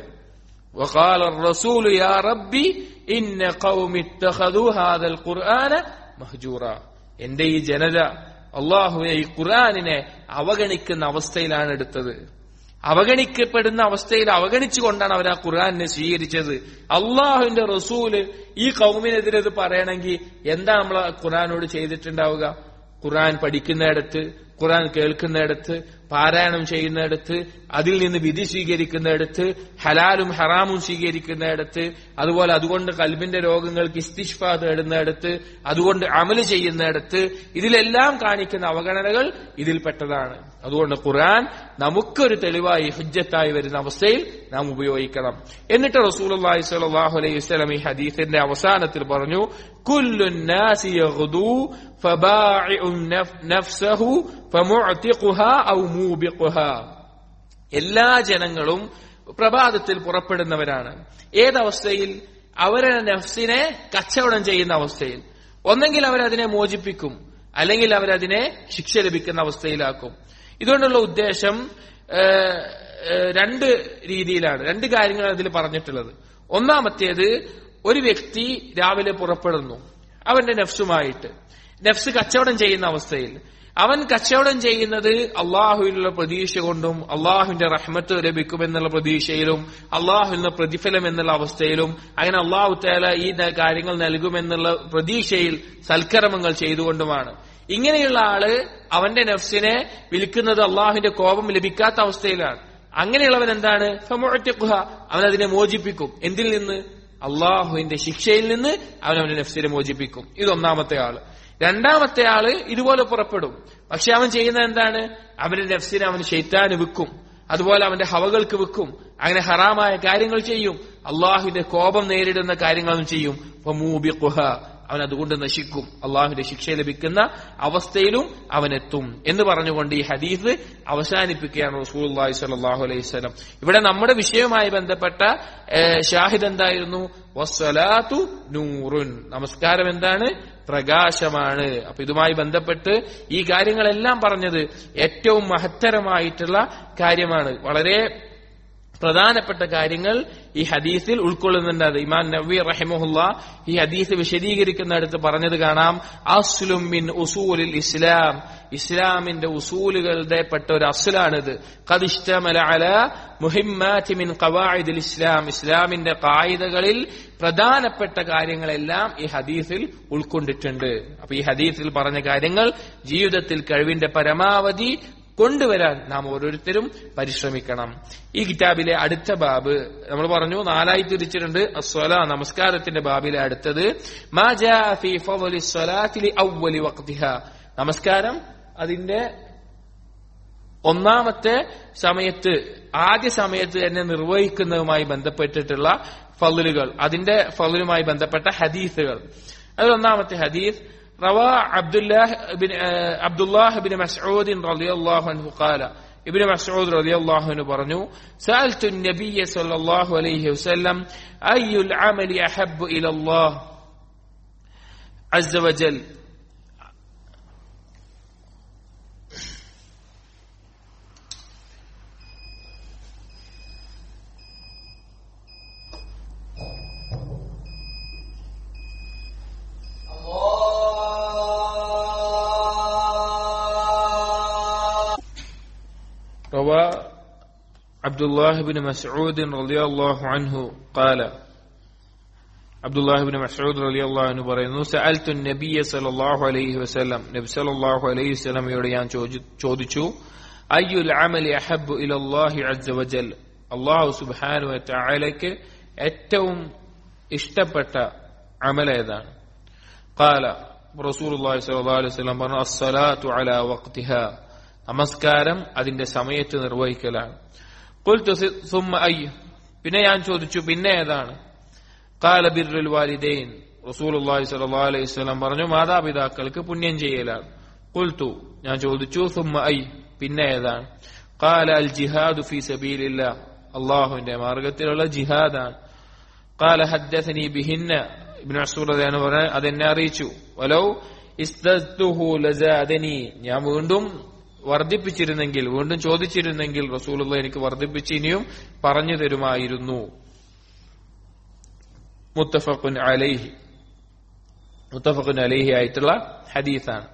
وقال الرسول يا ربي إن قوم اتخذوا هذا القرآن مهجورا എന്റെ ഈ ജനത അള്ളാഹുവെ ഈ ഖുർആാനിനെ അവഗണിക്കുന്ന അവസ്ഥയിലാണ് എടുത്തത് അവഗണിക്കപ്പെടുന്ന അവസ്ഥയിൽ അവഗണിച്ചുകൊണ്ടാണ് അവർ ആ ഖുർആാനിനെ സ്വീകരിച്ചത് അള്ളാഹുവിന്റെ റസൂല് ഈ കൗമിനെതിരെ ഇത് പറയണമെങ്കിൽ എന്താ നമ്മൾ ഖുർആാനോട് ചെയ്തിട്ടുണ്ടാവുക ഖുർആൻ പഠിക്കുന്നിടത്ത് ഖുർആൻ കേൾക്കുന്നിടത്ത് പാരായണം ചെയ്യുന്നിടത്ത് അതിൽ നിന്ന് വിധി സ്വീകരിക്കുന്നിടത്ത് ഹലാലും ഹറാമും സ്വീകരിക്കുന്നിടത്ത് അതുപോലെ അതുകൊണ്ട് കൽബിന്റെ രോഗങ്ങൾക്ക് ഇസ്തിഷ്ഫ തേടുന്നിടത്ത് അതുകൊണ്ട് അമല് ചെയ്യുന്നിടത്ത് ഇതിലെല്ലാം കാണിക്കുന്ന അവഗണനകൾ ഇതിൽപ്പെട്ടതാണ് അതുകൊണ്ട് ഖുർആൻ നമുക്കൊരു തെളിവായി ഹുജ്ജത്തായി വരുന്ന അവസ്ഥയിൽ നാം ഉപയോഗിക്കണം എന്നിട്ട് റസൂലുള്ളാഹി സ്വല്ലല്ലാഹു അലൈഹി വസല്ലം ഈ ഹദീസിന്റെ അവസാനത്തിൽ പറഞ്ഞു കുല്ലു നാസി യഗ്ദു ഫബാഇഉ നഫ്സഹു ഫമുഅ്തിഖുഹാ ഔ മൂബിഖുഹാ എല്ലാ ജനങ്ങളും പ്രഭാതത്തിൽ പുറപ്പെടുന്നവരാണ് ഏതവസ്ഥയിൽ അവരുടെ നഫ്സിനെ കച്ചവടം ചെയ്യുന്ന അവസ്ഥയിൽ ഒന്നെങ്കിൽ അവരതിനെ മോചിപ്പിക്കും അല്ലെങ്കിൽ അവരതിനെ ശിക്ഷ ലഭിക്കുന്ന അവസ്ഥയിലാക്കും ഇതുകൊണ്ടുള്ള ഉദ്ദേശം രണ്ട് രീതിയിലാണ് രണ്ട് കാര്യങ്ങളാണ് അതിൽ പറഞ്ഞിട്ടുള്ളത് ഒന്നാമത്തേത് ഒരു വ്യക്തി രാവിലെ പുറപ്പെടുന്നു അവന്റെ നഫ്സുമായിട്ട് നഫ്സ് കച്ചവടം ചെയ്യുന്ന അവസ്ഥയിൽ അവൻ കച്ചവടം ചെയ്യുന്നത് അള്ളാഹുവിനുള്ള പ്രതീക്ഷ കൊണ്ടും അള്ളാഹുവിന്റെ റഹ്മത്ത് ലഭിക്കുമെന്നുള്ള പ്രതീക്ഷയിലും അള്ളാഹുവിന്റെ പ്രതിഫലം എന്നുള്ള അവസ്ഥയിലും അങ്ങനെ അള്ളാഹു തേല ഈ കാര്യങ്ങൾ നൽകുമെന്നുള്ള പ്രതീക്ഷയിൽ സൽക്കർമ്മങ്ങൾ ചെയ്തുകൊണ്ടുമാണ് ഇങ്ങനെയുള്ള ആള് അവന്റെ നഫ്സിനെ വിൽക്കുന്നത് അള്ളാഹുവിന്റെ കോപം ലഭിക്കാത്ത അവസ്ഥയിലാണ് അങ്ങനെയുള്ളവൻ എന്താണ് അവൻ അതിനെ മോചിപ്പിക്കും എന്തിൽ നിന്ന് അള്ളാഹുവിന്റെ ശിക്ഷയിൽ നിന്ന് അവൻ അവന്റെ നഫ്സിനെ മോചിപ്പിക്കും ഇത് ഒന്നാമത്തെ ആള് രണ്ടാമത്തെ ആള് ഇതുപോലെ പുറപ്പെടും പക്ഷെ അവൻ ചെയ്യുന്നത് എന്താണ് അവന്റെ നഫ്സിനെ അവൻ ഷെയ്ത്താന് വിൽക്കും അതുപോലെ അവന്റെ ഹവകൾക്ക് വിൽക്കും അങ്ങനെ ഹറാമായ കാര്യങ്ങൾ ചെയ്യും അള്ളാഹുവിന്റെ കോപം നേരിടുന്ന കാര്യങ്ങളും ചെയ്യും അവൻ അതുകൊണ്ട് നശിക്കും അള്ളാഹുവിന്റെ ശിക്ഷ ലഭിക്കുന്ന അവസ്ഥയിലും അവൻ എത്തും എന്ന് പറഞ്ഞുകൊണ്ട് ഈ ഹദീസ് അവസാനിപ്പിക്കുകയാണ് റസൂലി സ്വല്ലല്ലാഹു അലൈഹി സ്വലം ഇവിടെ നമ്മുടെ വിഷയവുമായി ബന്ധപ്പെട്ട ഷാഹിദ് എന്തായിരുന്നു വസ്സലാത്തു നൂറുൻ നമസ്കാരം എന്താണ് പ്രകാശമാണ് അപ്പൊ ഇതുമായി ബന്ധപ്പെട്ട് ഈ കാര്യങ്ങളെല്ലാം പറഞ്ഞത് ഏറ്റവും മഹത്തരമായിട്ടുള്ള കാര്യമാണ് വളരെ പ്രധാനപ്പെട്ട കാര്യങ്ങൾ ഈ ഹദീസിൽ ഉൾക്കൊള്ളുന്നുണ്ട് അത് ഇമാൻ നബി റഹിമുല്ല ഈ ഹദീസ് വിശദീകരിക്കുന്നിടത്ത് പറഞ്ഞത് കാണാം അസ്ലും മിൻ ഉസൂലിൽ ഇസ്ലാം ഇസ്ലാമിന്റെ ഉസൂലുകളുടെ പെട്ട ഒരു അസ്ലാണിത് കദിഷ്ടമല അല മുഹിമ്മാറ്റി മിൻ ഖവായിദുൽ ഇസ്ലാം ഇസ്ലാമിന്റെ കായികകളിൽ പ്രധാനപ്പെട്ട കാര്യങ്ങളെല്ലാം ഈ ഹദീസിൽ ഉൾക്കൊണ്ടിട്ടുണ്ട് അപ്പൊ ഈ ഹദീസിൽ പറഞ്ഞ കാര്യങ്ങൾ ജീവിതത്തിൽ കഴിവിന്റെ പരമാവധി കൊണ്ടുവരാൻ നാം ഓരോരുത്തരും പരിശ്രമിക്കണം ഈ കിതാബിലെ അടുത്ത ബാബ് നമ്മൾ പറഞ്ഞു നാലായി തിരിച്ചിട്ടുണ്ട് അസ്വല നമസ്കാരത്തിന്റെ ബാബിലെ അടുത്തത് നമസ്കാരം അതിന്റെ ഒന്നാമത്തെ സമയത്ത് ആദ്യ സമയത്ത് തന്നെ നിർവഹിക്കുന്നതുമായി ബന്ധപ്പെട്ടിട്ടുള്ള ഫലുകൾ അതിന്റെ ഫലുമായി ബന്ധപ്പെട്ട ഹദീസുകൾ അത് ഒന്നാമത്തെ ഹദീസ് روى عبد الله بن عبد الله بن مسعود رضي الله عنه قال ابن مسعود رضي الله عنه പറഞ്ഞു سألت النبي صلى الله عليه وسلم أي العمل أحب إلى الله عز وجل الله روى عبد الله بن مسعود رضي الله عنه قال عبد الله بن مسعود رضي الله عنه പറയുന്നു سألت النبي صلى الله عليه وسلم നബി സല്ലല്ലാഹു അലൈഹി വസല്ലമയോട് ഞാൻ ചോദിച്ചു അയ്യുൽ അമലി അഹബ്ബു ഇലല്ലാഹി അസ്സ വജൽ അല്ലാഹു സുബ്ഹാനഹു വ തആലയ്ക്ക് ഏറ്റവും ഇഷ്ടപ്പെട്ട അമൽ ഏതാണ് قال رسول الله صلى الله عليه وسلم പറഞ്ഞു الصلاة على وقتها നമസ്കാരം അതിന്റെ സമയത്ത് നിർവഹിക്കലാണ് قلت ثم أي പിന്നെ ഞാൻ ചോദിച്ചു പിന്നെ ഏതാണ് قال بر الوالدين رسول الله صلى الله عليه وسلم പറഞ്ഞു മാതാപിതാക്കൾക്ക് പുണ്യം ചെയ്യലാണ് قلت ഞാൻ ചോദിച്ചു ثم أي പിന്നെ ഏതാണ് قال الجهاد في سبيل الله അള്ളാഹുവിന്റെ മാർഗത്തിലുള്ള ജിഹാദാണ് قال حدثني بهن ഇബ്നു മസ്ഊദ് റളിയല്ലാഹു പറഞ്ഞു അതെന്നെ അറിയിച്ചു വലൗ ഇസ്തസ്തുഹു ലസാദനി ഞാൻ വീണ്ടും വർദ്ധിപ്പിച്ചിരുന്നെങ്കിൽ വീണ്ടും ചോദിച്ചിരുന്നെങ്കിൽ റസൂലുള്ള എനിക്ക് വർദ്ധിപ്പിച്ച് ഇനിയും പറഞ്ഞു തരുമായിരുന്നു മുത്തഫഖുൻ അലൈഹി മുത്തഫഖുൻ അലൈഹി ആയിട്ടുള്ള ഹദീസാണ്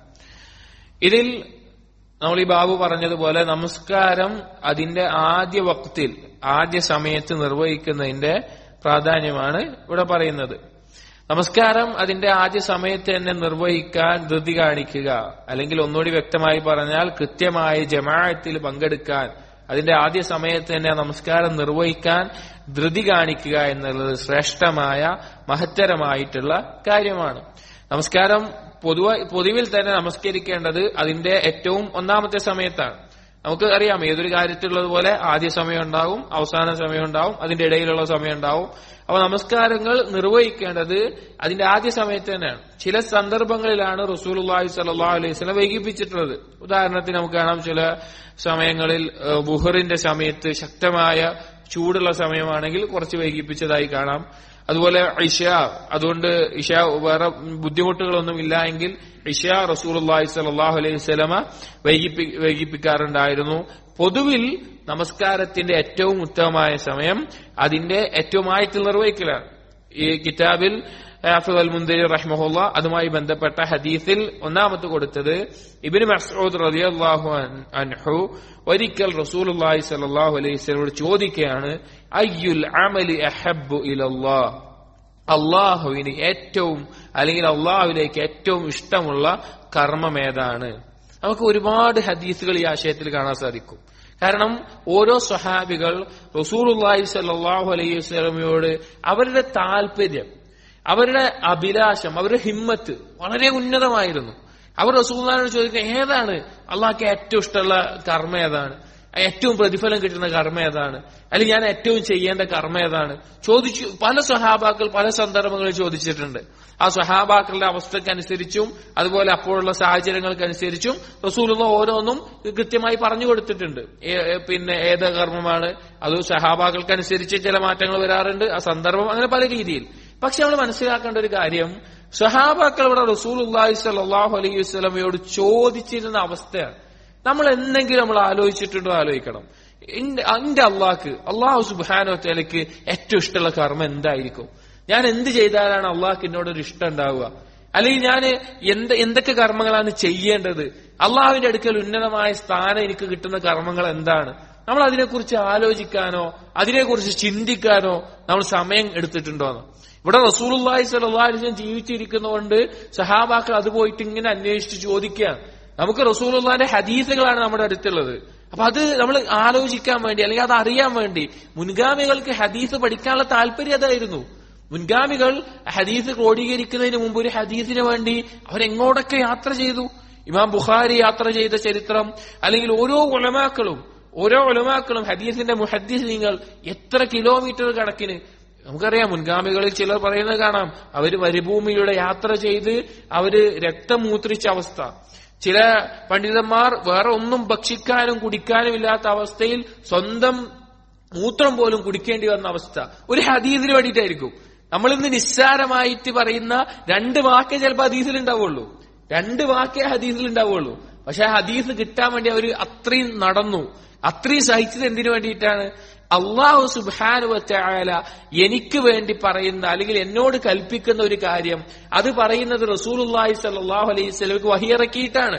ഇതിൽ നമ്മൾ ഈ ബാബു പറഞ്ഞതുപോലെ നമസ്കാരം അതിന്റെ ആദ്യ വക്തിൽ ആദ്യ സമയത്ത് നിർവഹിക്കുന്നതിന്റെ പ്രാധാന്യമാണ് ഇവിടെ പറയുന്നത് നമസ്കാരം അതിന്റെ ആദ്യ സമയത്ത് തന്നെ നിർവഹിക്കാൻ ധൃതി കാണിക്കുക അല്ലെങ്കിൽ ഒന്നുകൂടി വ്യക്തമായി പറഞ്ഞാൽ കൃത്യമായ ജമാഅത്തിൽ പങ്കെടുക്കാൻ അതിന്റെ ആദ്യ സമയത്ത് തന്നെ നമസ്കാരം നിർവഹിക്കാൻ ധൃതി കാണിക്കുക എന്നുള്ളത് ശ്രേഷ്ഠമായ മഹത്തരമായിട്ടുള്ള കാര്യമാണ് നമസ്കാരം പൊതുവ പൊതുവിൽ തന്നെ നമസ്കരിക്കേണ്ടത് അതിന്റെ ഏറ്റവും ഒന്നാമത്തെ സമയത്താണ് നമുക്ക് അറിയാം ഏതൊരു കാര്യത്തിലുള്ളതുപോലെ ആദ്യ സമയം ഉണ്ടാവും അവസാന സമയം ഉണ്ടാവും അതിന്റെ ഇടയിലുള്ള സമയം ഉണ്ടാവും അപ്പൊ നമസ്കാരങ്ങൾ നിർവഹിക്കേണ്ടത് അതിന്റെ ആദ്യ സമയത്ത് തന്നെയാണ് ചില സന്ദർഭങ്ങളിലാണ് റസൂലുള്ളാഹി സ്വല്ലല്ലാഹു അലൈഹി വസല്ലം വൈകിപ്പിച്ചിട്ടുള്ളത് ഉദാഹരണത്തിന് നമുക്ക് കാണാം ചില സമയങ്ങളിൽ ബുഹറിന്റെ സമയത്ത് ശക്തമായ ചൂടുള്ള സമയമാണെങ്കിൽ കുറച്ച് വൈകിപ്പിച്ചതായി കാണാം അതുപോലെ ഇഷ അതുകൊണ്ട് ഇഷ വേറെ ബുദ്ധിമുട്ടുകളൊന്നും ഇല്ല എങ്കിൽ ഇഷ റസൂലുള്ളാഹി സ്വല്ലല്ലാഹു അലൈഹി വസല്ലമ വൈകിപ്പി വൈകിപ്പിക്കാറുണ്ടായിരുന്നു പൊതുവിൽ നമസ്കാരത്തിന്റെ ഏറ്റവും ഉത്തമമായ സമയം അതിന്റെ ഏറ്റവും ആയത്തിൽ നിർവഹിക്കലാണ് ഈ കിതാബിൽ ഹാഫിദ് അൽ മുന്തിരി റഹ്മഹുല്ല അതുമായി ബന്ധപ്പെട്ട ഹദീസിൽ ഒന്നാമത് കൊടുത്തത് ഇബിന് മസ്ഊദ് റളിയല്ലാഹു അൻഹു ഒരിക്കൽ റസൂലുള്ളാഹി സ്വല്ലല്ലാഹു അലൈഹി വസല്ലമയോട് ചോദിക്കുകയാണ് അയ്യുൽ അമലി അഹബ്ബു ഇലല്ലാഹ് അള്ളാഹുവിന് ഏറ്റവും അല്ലെങ്കിൽ അള്ളാഹുവിലേക്ക് ഏറ്റവും ഇഷ്ടമുള്ള കർമ്മം ഏതാണ് നമുക്ക് ഒരുപാട് ഹദീസുകൾ ഈ ആശയത്തിൽ കാണാൻ സാധിക്കും കാരണം ഓരോ സ്വഹാബികൾ റസൂലുള്ളാഹി സ്വല്ലല്ലാഹു അലൈഹി വസല്ലമയോട് അവരുടെ താല്പര്യം അവരുടെ അഭിലാഷം അവരുടെ ഹിമ്മത്ത് വളരെ ഉന്നതമായിരുന്നു അവർ റസൂലിനോട് ചോദിക്കുക ഏതാണ് അള്ളാഹ്ക്ക് ഏറ്റവും ഇഷ്ടമുള്ള കർമ്മ ഏതാണ് ഏറ്റവും പ്രതിഫലം കിട്ടുന്ന കർമ്മ ഏതാണ് അല്ലെങ്കിൽ ഞാൻ ഏറ്റവും ചെയ്യേണ്ട കർമ്മ ഏതാണ് ചോദിച്ചു പല സ്വഹാബാക്കൾ പല സന്ദർഭങ്ങളിൽ ചോദിച്ചിട്ടുണ്ട് ആ സ്വഹാബാക്കളുടെ അവസ്ഥക്കനുസരിച്ചും അതുപോലെ അപ്പോഴുള്ള സാഹചര്യങ്ങൾക്കനുസരിച്ചും റസൂലുള്ള ഓരോന്നും കൃത്യമായി പറഞ്ഞു കൊടുത്തിട്ടുണ്ട് പിന്നെ ഏത് കർമ്മമാണ് അത് സഹാബാക്കൾക്കനുസരിച്ച് ചില മാറ്റങ്ങൾ വരാറുണ്ട് ആ സന്ദർഭം അങ്ങനെ പല രീതിയിൽ പക്ഷെ നമ്മൾ മനസ്സിലാക്കേണ്ട ഒരു കാര്യം സഹാബാക്കൾ ഇവിടെ റസൂൽ അള്ളാഹി സലാഹു അലൈഹി വസ്ലമയോട് ചോദിച്ചിരുന്ന അവസ്ഥയാണ് നമ്മൾ എന്തെങ്കിലും നമ്മൾ ആലോചിച്ചിട്ടുണ്ടോ ആലോചിക്കണം എന്റെ അള്ളാഹ്ക്ക് അള്ളാഹു സുബാനോ തലക്ക് ഏറ്റവും ഇഷ്ടമുള്ള കർമ്മം എന്തായിരിക്കും ഞാൻ എന്ത് ചെയ്താലാണ് അള്ളാഹ്ക്ക് എന്നോടൊരു ഇഷ്ടം ഉണ്ടാവുക അല്ലെങ്കിൽ ഞാൻ എന്ത് എന്തൊക്കെ കർമ്മങ്ങളാണ് ചെയ്യേണ്ടത് അള്ളാഹുവിന്റെ അടുക്കൽ ഉന്നതമായ സ്ഥാനം എനിക്ക് കിട്ടുന്ന കർമ്മങ്ങൾ എന്താണ് നമ്മൾ അതിനെക്കുറിച്ച് ആലോചിക്കാനോ അതിനെക്കുറിച്ച് ചിന്തിക്കാനോ നമ്മൾ സമയം എടുത്തിട്ടുണ്ടോന്ന് ഇവിടെ റസൂലുള്ളാഹി സ്വല്ലല്ലാഹു അലൈഹി വസല്ലം ജീവിച്ചിരിക്കുന്നതുകൊണ്ട് സഹാബാക്കൾ അത് പോയിട്ട് ഇങ്ങനെ അന്വേഷിച്ച് ചോദിക്കുകയാണ് നമുക്ക് റസൂലുള്ളാന്റെ ഹദീസുകളാണ് നമ്മുടെ അടുത്തുള്ളത് അപ്പൊ അത് നമ്മൾ ആലോചിക്കാൻ വേണ്ടി അല്ലെങ്കിൽ അത് അറിയാൻ വേണ്ടി മുൻഗാമികൾക്ക് ഹദീസ് പഠിക്കാനുള്ള താല്പര്യം അതായിരുന്നു മുൻഗാമികൾ ഹദീസ് ക്രോഡീകരിക്കുന്നതിന് മുമ്പ് ഒരു ഹദീസിന് വേണ്ടി അവരെങ്ങോട്ടൊക്കെ യാത്ര ചെയ്തു ഇമാം ബുഖാരി യാത്ര ചെയ്ത ചരിത്രം അല്ലെങ്കിൽ ഓരോ ഉലമാക്കളും ഓരോ ഉലമാക്കളും ഹദീസിന്റെ മുഹദ്ദീസിങ്ങൾ എത്ര കിലോമീറ്റർ കണക്കിന് നമുക്കറിയാം മുൻഗാമികളിൽ ചിലർ പറയുന്നത് കാണാം അവര് മരുഭൂമിയുടെ യാത്ര ചെയ്ത് അവര് രക്തം മൂത്രിച്ച അവസ്ഥ ചില പണ്ഡിതന്മാർ വേറെ ഒന്നും ഭക്ഷിക്കാനും കുടിക്കാനും ഇല്ലാത്ത അവസ്ഥയിൽ സ്വന്തം മൂത്രം പോലും കുടിക്കേണ്ടി വന്ന അവസ്ഥ ഒരു ഹദീസിന് വേണ്ടിയിട്ടായിരിക്കും നമ്മൾ ഇന്ന് നിസ്സാരമായിട്ട് പറയുന്ന രണ്ട് വാക്കേ ചിലപ്പോൾ ഹദീസിൽ ഉണ്ടാവുള്ളൂ രണ്ട് വാക്കേ ഹദീസിൽ ഉണ്ടാവുള്ളൂ പക്ഷെ ആ ഹദീസ് കിട്ടാൻ വേണ്ടി അവർ അത്രയും നടന്നു അത്രയും സഹിച്ചത് എന്തിനു വേണ്ടിയിട്ടാണ് അള്ളാഹു സുബാനുവല എനിക്ക് വേണ്ടി പറയുന്ന അല്ലെങ്കിൽ എന്നോട് കൽപ്പിക്കുന്ന ഒരു കാര്യം അത് പറയുന്നത് റസൂലുല്ലാഹി സല്ലാഹു അലൈഹി സ്വലമിക്ക് വഹിയിറക്കിയിട്ടാണ്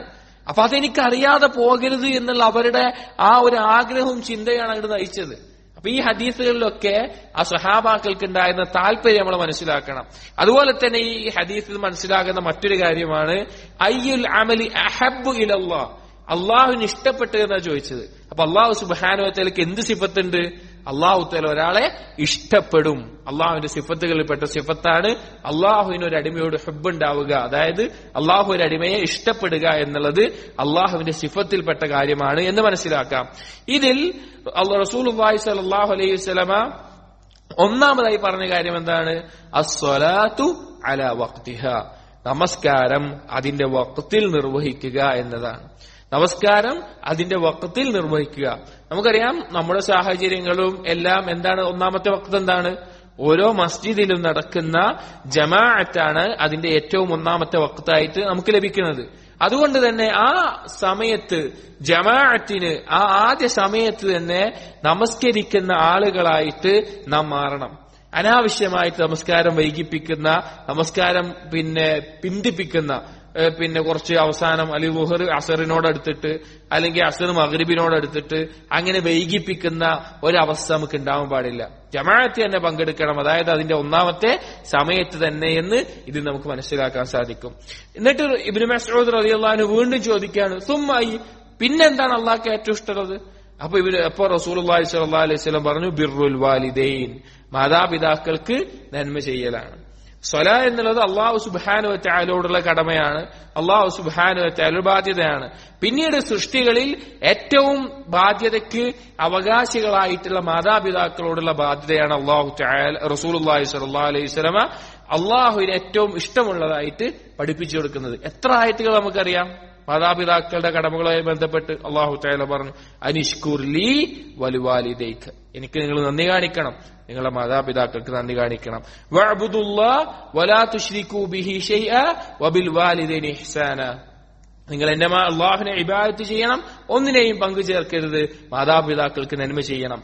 അപ്പൊ അതെനിക്ക് അറിയാതെ പോകരുത് എന്നുള്ള അവരുടെ ആ ഒരു ആഗ്രഹവും ചിന്തയാണ് അങ്ങോട്ട് നയിച്ചത് അപ്പൊ ഈ ഹദീസുകളിലൊക്കെ ആ സഹാബാക്കൾക്ക് ഉണ്ടായിരുന്ന താല്പര്യം നമ്മൾ മനസ്സിലാക്കണം അതുപോലെ തന്നെ ഈ ഹദീസിൽ മനസ്സിലാകുന്ന മറ്റൊരു കാര്യമാണ് അയ്യുൽ അമലി അഹബു ഇലല്ലാ അള്ളാഹുവിന് ഇഷ്ടപ്പെട്ടത് എന്നാ ചോദിച്ചത് അപ്പൊ അള്ളാഹു സുബാനുവത്തേക്ക് എന്ത് സിഫത്തുണ്ട് അള്ളാഹു തല ഒരാളെ ഇഷ്ടപ്പെടും അള്ളാഹുവിന്റെ സിഫത്തുകളിൽപ്പെട്ട സിഫത്താണ് അള്ളാഹുവിന് ഒരു അടിമയോട് ഹെബ് ഉണ്ടാവുക അതായത് അള്ളാഹു ഒരു അടിമയെ ഇഷ്ടപ്പെടുക എന്നുള്ളത് അള്ളാഹുവിന്റെ സിഫത്തിൽപ്പെട്ട കാര്യമാണ് എന്ന് മനസ്സിലാക്കാം ഇതിൽ റസൂൽ സലാഹു അലൈഹി സ്വലമ ഒന്നാമതായി പറഞ്ഞ കാര്യം എന്താണ് അസ്വലാത്തു അല വക്തിഹ നമസ്കാരം അതിന്റെ വക്തിൽ നിർവഹിക്കുക എന്നതാണ് നമസ്കാരം അതിന്റെ വക്കത്തിൽ നിർവഹിക്കുക നമുക്കറിയാം നമ്മുടെ സാഹചര്യങ്ങളും എല്ലാം എന്താണ് ഒന്നാമത്തെ വക്ത് എന്താണ് ഓരോ മസ്ജിദിലും നടക്കുന്ന ജമാഅത്താണ് അതിന്റെ ഏറ്റവും ഒന്നാമത്തെ വക്തായിട്ട് നമുക്ക് ലഭിക്കുന്നത് അതുകൊണ്ട് തന്നെ ആ സമയത്ത് ജമാഅത്തിന് ആ ആദ്യ സമയത്ത് തന്നെ നമസ്കരിക്കുന്ന ആളുകളായിട്ട് നാം മാറണം അനാവശ്യമായിട്ട് നമസ്കാരം വൈകിപ്പിക്കുന്ന നമസ്കാരം പിന്നെ പിന്തിപ്പിക്കുന്ന പിന്നെ കുറച്ച് അവസാനം അല്ലെങ്കിൽ വുഹർ അസറിനോടടുത്തിട്ട് അല്ലെങ്കിൽ അസർ മഹരിബിനോടടുത്തിട്ട് അങ്ങനെ വൈകിപ്പിക്കുന്ന ഒരവസ്ഥ നമുക്ക് ഉണ്ടാവാൻ പാടില്ല ജമാഅത്ത് തന്നെ പങ്കെടുക്കണം അതായത് അതിന്റെ ഒന്നാമത്തെ സമയത്ത് തന്നെ എന്ന് ഇത് നമുക്ക് മനസ്സിലാക്കാൻ സാധിക്കും എന്നിട്ട് ഇബിന് മസൂദ് റതിയുള്ളഹാന് വീണ്ടും ചോദിക്കുകയാണ് സുമ്മായി പിന്നെന്താണ് അള്ളാഹ്ക്ക് ഏറ്റവും ഇഷ്ടമുള്ളത് അപ്പൊ ഇവര് അപ്പൊ റസൂൽ സല്ലാ അലൈഹി സ്വലം പറഞ്ഞു ബിറുൽ വാലിദൈൻ മാതാപിതാക്കൾക്ക് നന്മ ചെയ്യലാണ് സ്വല എന്നുള്ളത് അള്ളാഹു സുബാനു വറ്റാലോടുള്ള കടമയാണ് അള്ളാഹു സുബാനു വറ്റാലൊരു ബാധ്യതയാണ് പിന്നീട് സൃഷ്ടികളിൽ ഏറ്റവും ബാധ്യതയ്ക്ക് അവകാശികളായിട്ടുള്ള മാതാപിതാക്കളോടുള്ള ബാധ്യതയാണ് അള്ളാഹു റസൂൽ സല്ലാ അലൈഹി സ്വലമ അള്ളാഹുവിന് ഏറ്റവും ഇഷ്ടമുള്ളതായിട്ട് പഠിപ്പിച്ചു കൊടുക്കുന്നത് എത്ര ആയത്തുകൾ നമുക്കറിയാം മാതാപിതാക്കളുടെ കടമകളുമായി ബന്ധപ്പെട്ട് അള്ളാഹു തയാല പറഞ്ഞു അനിഷ്കുർ ലീ വലുവാലിദൈക്ക് എനിക്ക് നിങ്ങൾ നന്ദി കാണിക്കണം നിങ്ങളുടെ മാതാപിതാക്കൾക്ക് നന്ദി കാണിക്കണം വലാ തുശ്രിക്കൂ ബിഹി ഷൈഅ വബിൽ വാലിദൈനി ഇഹ്സാന നിങ്ങൾ എന്റെ അള്ളാഹുവിനെ ഇബാദത്ത് ചെയ്യണം ഒന്നിനെയും പങ്കു ചേർക്കരുത് മാതാപിതാക്കൾക്ക് നന്മ ചെയ്യണം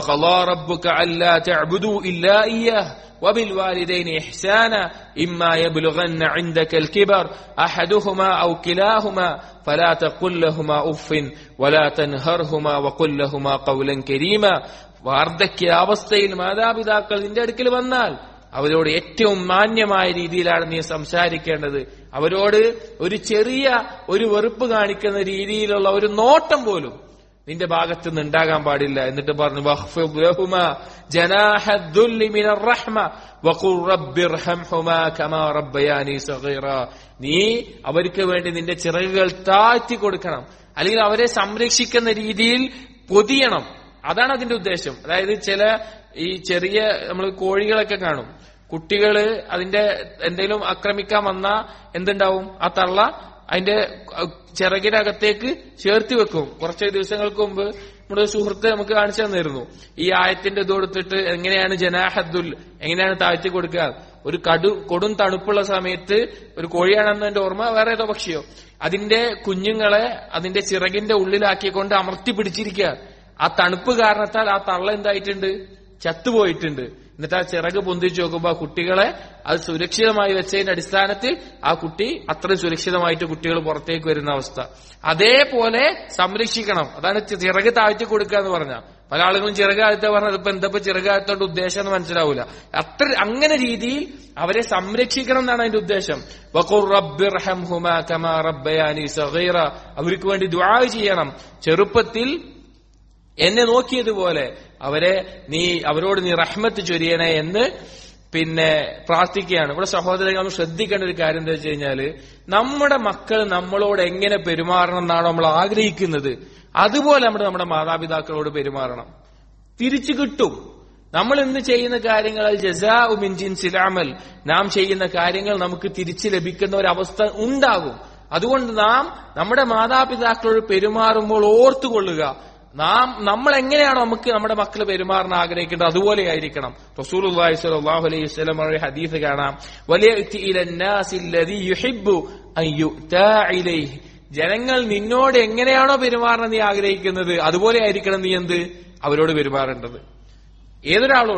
وبالوالدين إحسانا إما يبلغن عندك الكبر أحدهما أو كلاهما فلا تقل لهما أف ولا تنهرهما وقل لهما قولا كريما വാർദ്ധക്യാവസ്ഥയിൽ മാതാപിതാക്കൾ നിന്റെ അടുക്കൽ വന്നാൽ അവരോട് ഏറ്റവും മാന്യമായ രീതിയിലാണ് നീ സംസാരിക്കേണ്ടത് അവരോട് ഒരു ചെറിയ ഒരു വെറുപ്പ് കാണിക്കുന്ന രീതിയിലുള്ള ഒരു നോട്ടം പോലും നിന്റെ ഭാഗത്ത് നിന്ന് ഉണ്ടാകാൻ പാടില്ല എന്നിട്ട് പറഞ്ഞു നീ അവർക്ക് വേണ്ടി നിന്റെ ചിറകുകൾ താഴ്ത്തി കൊടുക്കണം അല്ലെങ്കിൽ അവരെ സംരക്ഷിക്കുന്ന രീതിയിൽ പൊതിയണം അതാണ് അതിന്റെ ഉദ്ദേശം അതായത് ചില ഈ ചെറിയ നമ്മൾ കോഴികളൊക്കെ കാണും കുട്ടികള് അതിന്റെ എന്തെങ്കിലും ആക്രമിക്കാൻ വന്ന എന്തുണ്ടാവും ആ തള്ള അതിന്റെ ചിറകിനകത്തേക്ക് ചേർത്തി വെക്കും കുറച്ച് ദിവസങ്ങൾക്ക് മുമ്പ് നമ്മുടെ സുഹൃത്ത് നമുക്ക് കാണിച്ചു തന്നിരുന്നു ഈ ആയത്തിന്റെ ഇത് കൊടുത്തിട്ട് എങ്ങനെയാണ് ജനാഹദ്ദുൽ എങ്ങനെയാണ് താഴ്ത്തി കൊടുക്കുക ഒരു കടു കൊടും തണുപ്പുള്ള സമയത്ത് ഒരു കോഴിയാണെന്ന് എന്റെ ഓർമ്മ വേറെ ഏതോ പക്ഷിയോ അതിന്റെ കുഞ്ഞുങ്ങളെ അതിന്റെ ചിറകിന്റെ ഉള്ളിലാക്കിക്കൊണ്ട് അമർത്തി പിടിച്ചിരിക്കുക ആ തണുപ്പ് കാരണത്താൽ ആ തള്ള എന്തായിട്ടുണ്ട് ചത്തുപോയിട്ടുണ്ട് എന്നിട്ട് ആ ചിറക് പൊന്തിച്ചു നോക്കുമ്പോൾ ആ കുട്ടികളെ അത് സുരക്ഷിതമായി വെച്ചതിന്റെ അടിസ്ഥാനത്തിൽ ആ കുട്ടി അത്രയും സുരക്ഷിതമായിട്ട് കുട്ടികൾ പുറത്തേക്ക് വരുന്ന അവസ്ഥ അതേപോലെ സംരക്ഷിക്കണം അതാണ് ചിറക് താഴ്ത്തി കൊടുക്കുക എന്ന് പറഞ്ഞ പല ആളുകളും ചിറക് താഴ്ത്ത പറഞ്ഞത് ഇപ്പൊ എന്താ ചിറക് താഴ്ത്തോണ്ട് ഉദ്ദേശം എന്ന് മനസ്സിലാവൂല അത്ര അങ്ങനെ രീതിയിൽ അവരെ സംരക്ഷിക്കണം എന്നാണ് അതിന്റെ ഉദ്ദേശം അവർക്ക് വേണ്ടി ദ്വാ ചെയ്യണം ചെറുപ്പത്തിൽ എന്നെ നോക്കിയതുപോലെ അവരെ നീ അവരോട് നീ റഹ്മത്ത് ചൊരിയണേ എന്ന് പിന്നെ പ്രാർത്ഥിക്കുകയാണ് ഇവിടെ സഹോദരങ്ങൾ നമ്മൾ ശ്രദ്ധിക്കേണ്ട ഒരു കാര്യം എന്താ വെച്ച് കഴിഞ്ഞാല് നമ്മുടെ മക്കൾ നമ്മളോട് എങ്ങനെ പെരുമാറണം എന്നാണോ നമ്മൾ ആഗ്രഹിക്കുന്നത് അതുപോലെ നമ്മൾ നമ്മുടെ മാതാപിതാക്കളോട് പെരുമാറണം തിരിച്ചു കിട്ടും നമ്മൾ ഇന്ന് ചെയ്യുന്ന കാര്യങ്ങൾ ജസാ ഉമിൻജിൻ സിലാമൽ നാം ചെയ്യുന്ന കാര്യങ്ങൾ നമുക്ക് തിരിച്ചു ലഭിക്കുന്ന ഒരു അവസ്ഥ ഉണ്ടാകും അതുകൊണ്ട് നാം നമ്മുടെ മാതാപിതാക്കളോട് പെരുമാറുമ്പോൾ ഓർത്തുകൊള്ളുക നാം നമ്മൾ എങ്ങനെയാണോ നമുക്ക് നമ്മുടെ മക്കൾ പെരുമാറാൻ ആഗ്രഹിക്കേണ്ടത് അതുപോലെ ആയിരിക്കണം റസൂൽ സ്വല്ലല്ലാഹു അലൈഹി വസല്ലം ഒരു ഹദീസ് കാണാം വലിയ ജനങ്ങൾ നിന്നോട് എങ്ങനെയാണോ പെരുമാറണം നീ ആഗ്രഹിക്കുന്നത് അതുപോലെ ആയിരിക്കണം നീ എന്ത് അവരോട് പെരുമാറേണ്ടത് ഏതൊരാളോടും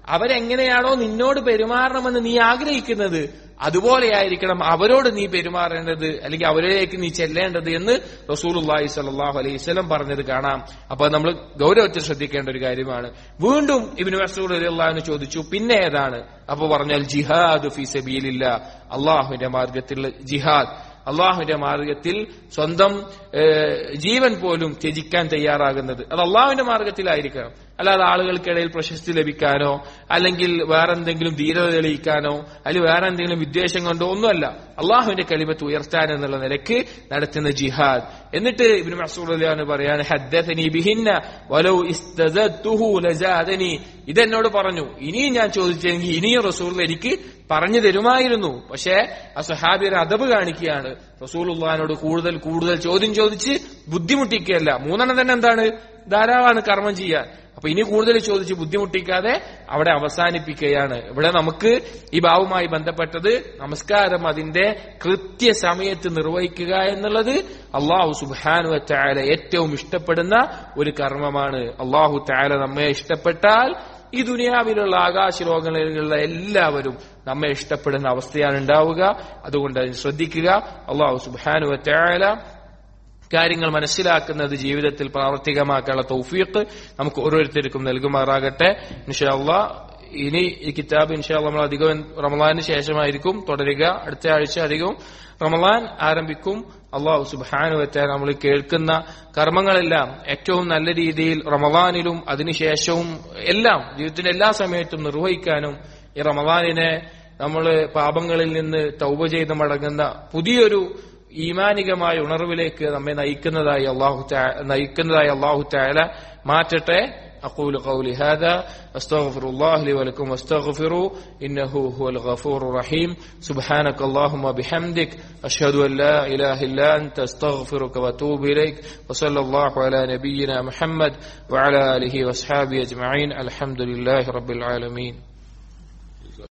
അവരെങ്ങനെയാണോ നിന്നോട് പെരുമാറണമെന്ന് നീ ആഗ്രഹിക്കുന്നത് അതുപോലെയായിരിക്കണം അവരോട് നീ പെരുമാറേണ്ടത് അല്ലെങ്കിൽ അവരിലേക്ക് നീ ചെല്ലേണ്ടത് എന്ന് റസൂലുള്ളാഹി സ്വല്ലല്ലാഹു അലൈഹി വസല്ലം പറഞ്ഞത് കാണാം അപ്പൊ നമ്മൾ ഗൗരവത്തിൽ ശ്രദ്ധിക്കേണ്ട ഒരു കാര്യമാണ് വീണ്ടും ഇബ്നു മസ്ഊദ് റളിയല്ലാഹു ചോദിച്ചു പിന്നെ ഏതാണ് അപ്പൊ പറഞ്ഞാൽ ജിഹാദ് ഫീ സബീലില്ല അള്ളാഹുവിന്റെ മാർഗത്തിൽ ജിഹാദ് അള്ളാഹുവിന്റെ മാർഗത്തിൽ സ്വന്തം ഏഹ്, ജീവൻ പോലും ത്യജിക്കാൻ തയ്യാറാകുന്നത് അത് അള്ളാഹുവിന്റെ മാർഗത്തിലായിരിക്കണം അല്ലാതെ ആളുകൾക്കിടയിൽ പ്രശസ്തി ലഭിക്കാനോ അല്ലെങ്കിൽ വേറെ എന്തെങ്കിലും ധീരത തെളിയിക്കാനോ അല്ലെങ്കിൽ വേറെ എന്തെങ്കിലും വിദ്വേഷം കൊണ്ടോ ഒന്നുമല്ല അള്ളാഹുവിന്റെ കലിമത്ത് ഉയർത്താൻ എന്നുള്ള നിലക്ക് നടത്തുന്ന ജിഹാദ് എന്നിട്ട് ഇബ്നു മസൂദ് അലിയാണ് പറയാണ് ഹദ്ദഥനി ബിഹിന്ന വലൗ ഇസ്തദത്തുഹു ലജാദനി ഇതെന്നോട് പറഞ്ഞു ഇനിയും ഞാൻ ചോദിച്ചെങ്കിൽ ഇനിയും റസൂൽ എനിക്ക് പറഞ്ഞു തരുമായിരുന്നു പക്ഷേ ആ സഹാബി ഒരു അദബ് കാണിക്കുകയാണ് റസൂലുള്ളഹാനോട് കൂടുതൽ കൂടുതൽ ചോദ്യം ചോദിച്ച് ബുദ്ധിമുട്ടിക്കുകയല്ല മൂന്നെണ്ണം തന്നെ എന്താണ് ധാരാളമാണ് കർമ്മം ചെയ്യാൻ അപ്പൊ ഇനി കൂടുതൽ ചോദിച്ച് ബുദ്ധിമുട്ടിക്കാതെ അവിടെ അവസാനിപ്പിക്കുകയാണ് ഇവിടെ നമുക്ക് ഈ ഭാവുമായി ബന്ധപ്പെട്ടത് നമസ്കാരം അതിന്റെ കൃത്യസമയത്ത് നിർവഹിക്കുക എന്നുള്ളത് അള്ളാഹു സുബാനു ചായാല ഏറ്റവും ഇഷ്ടപ്പെടുന്ന ഒരു കർമ്മമാണ് അള്ളാഹു ചായാല നമ്മെ ഇഷ്ടപ്പെട്ടാൽ ഈ ദുനിയാവിലുള്ള ആകാശ ലോകങ്ങളിലുള്ള എല്ലാവരും നമ്മെ ഇഷ്ടപ്പെടുന്ന അവസ്ഥയാണ് ഉണ്ടാവുക അതുകൊണ്ട് അതിന് ശ്രദ്ധിക്കുക അള്ളാഹു സുബാനു ചായാല കാര്യങ്ങൾ മനസ്സിലാക്കുന്നത് ജീവിതത്തിൽ പ്രാവർത്തികമാക്കാനുള്ള തൗഫീഖ് നമുക്ക് ഓരോരുത്തർക്കും നൽകുമാറാകട്ടെ ഇൻഷാല്ല ഇനി ഈ കിതാബ് ഇൻഷാല്ല നമ്മൾ അധികം റമലാന് ശേഷമായിരിക്കും തുടരുക അടുത്ത ആഴ്ച അധികവും റമലാൻ ആരംഭിക്കും അള്ളാഹു സുബാനു വെച്ചാൽ നമ്മൾ കേൾക്കുന്ന കർമ്മങ്ങളെല്ലാം ഏറ്റവും നല്ല രീതിയിൽ റമലാനിലും അതിനുശേഷവും എല്ലാം ജീവിതത്തിന്റെ എല്ലാ സമയത്തും നിർവഹിക്കാനും ഈ റമലാനിനെ നമ്മൾ പാപങ്ങളിൽ നിന്ന് തൗബ ചെയ്ത് മടങ്ങുന്ന പുതിയൊരു ഈമാനികമായ ഉണർവിലേക്ക് നമ്മെ നയിക്കുന്നതായി അള്ളാഹു നയിക്കുന്നതായി അള്ളാഹു താല മാറ്റട്ടെ أقول قولي هذا أستغفر الله لي ولكم واستغفروا إنه هو الغفور الرحيم سبحانك اللهم وبحمدك أشهد أن لا إله إلا أنت أستغفرك وأتوب إليك وصلى الله على نبينا محمد وعلى آله وأصحابه أجمعين الحمد لله رب العالمين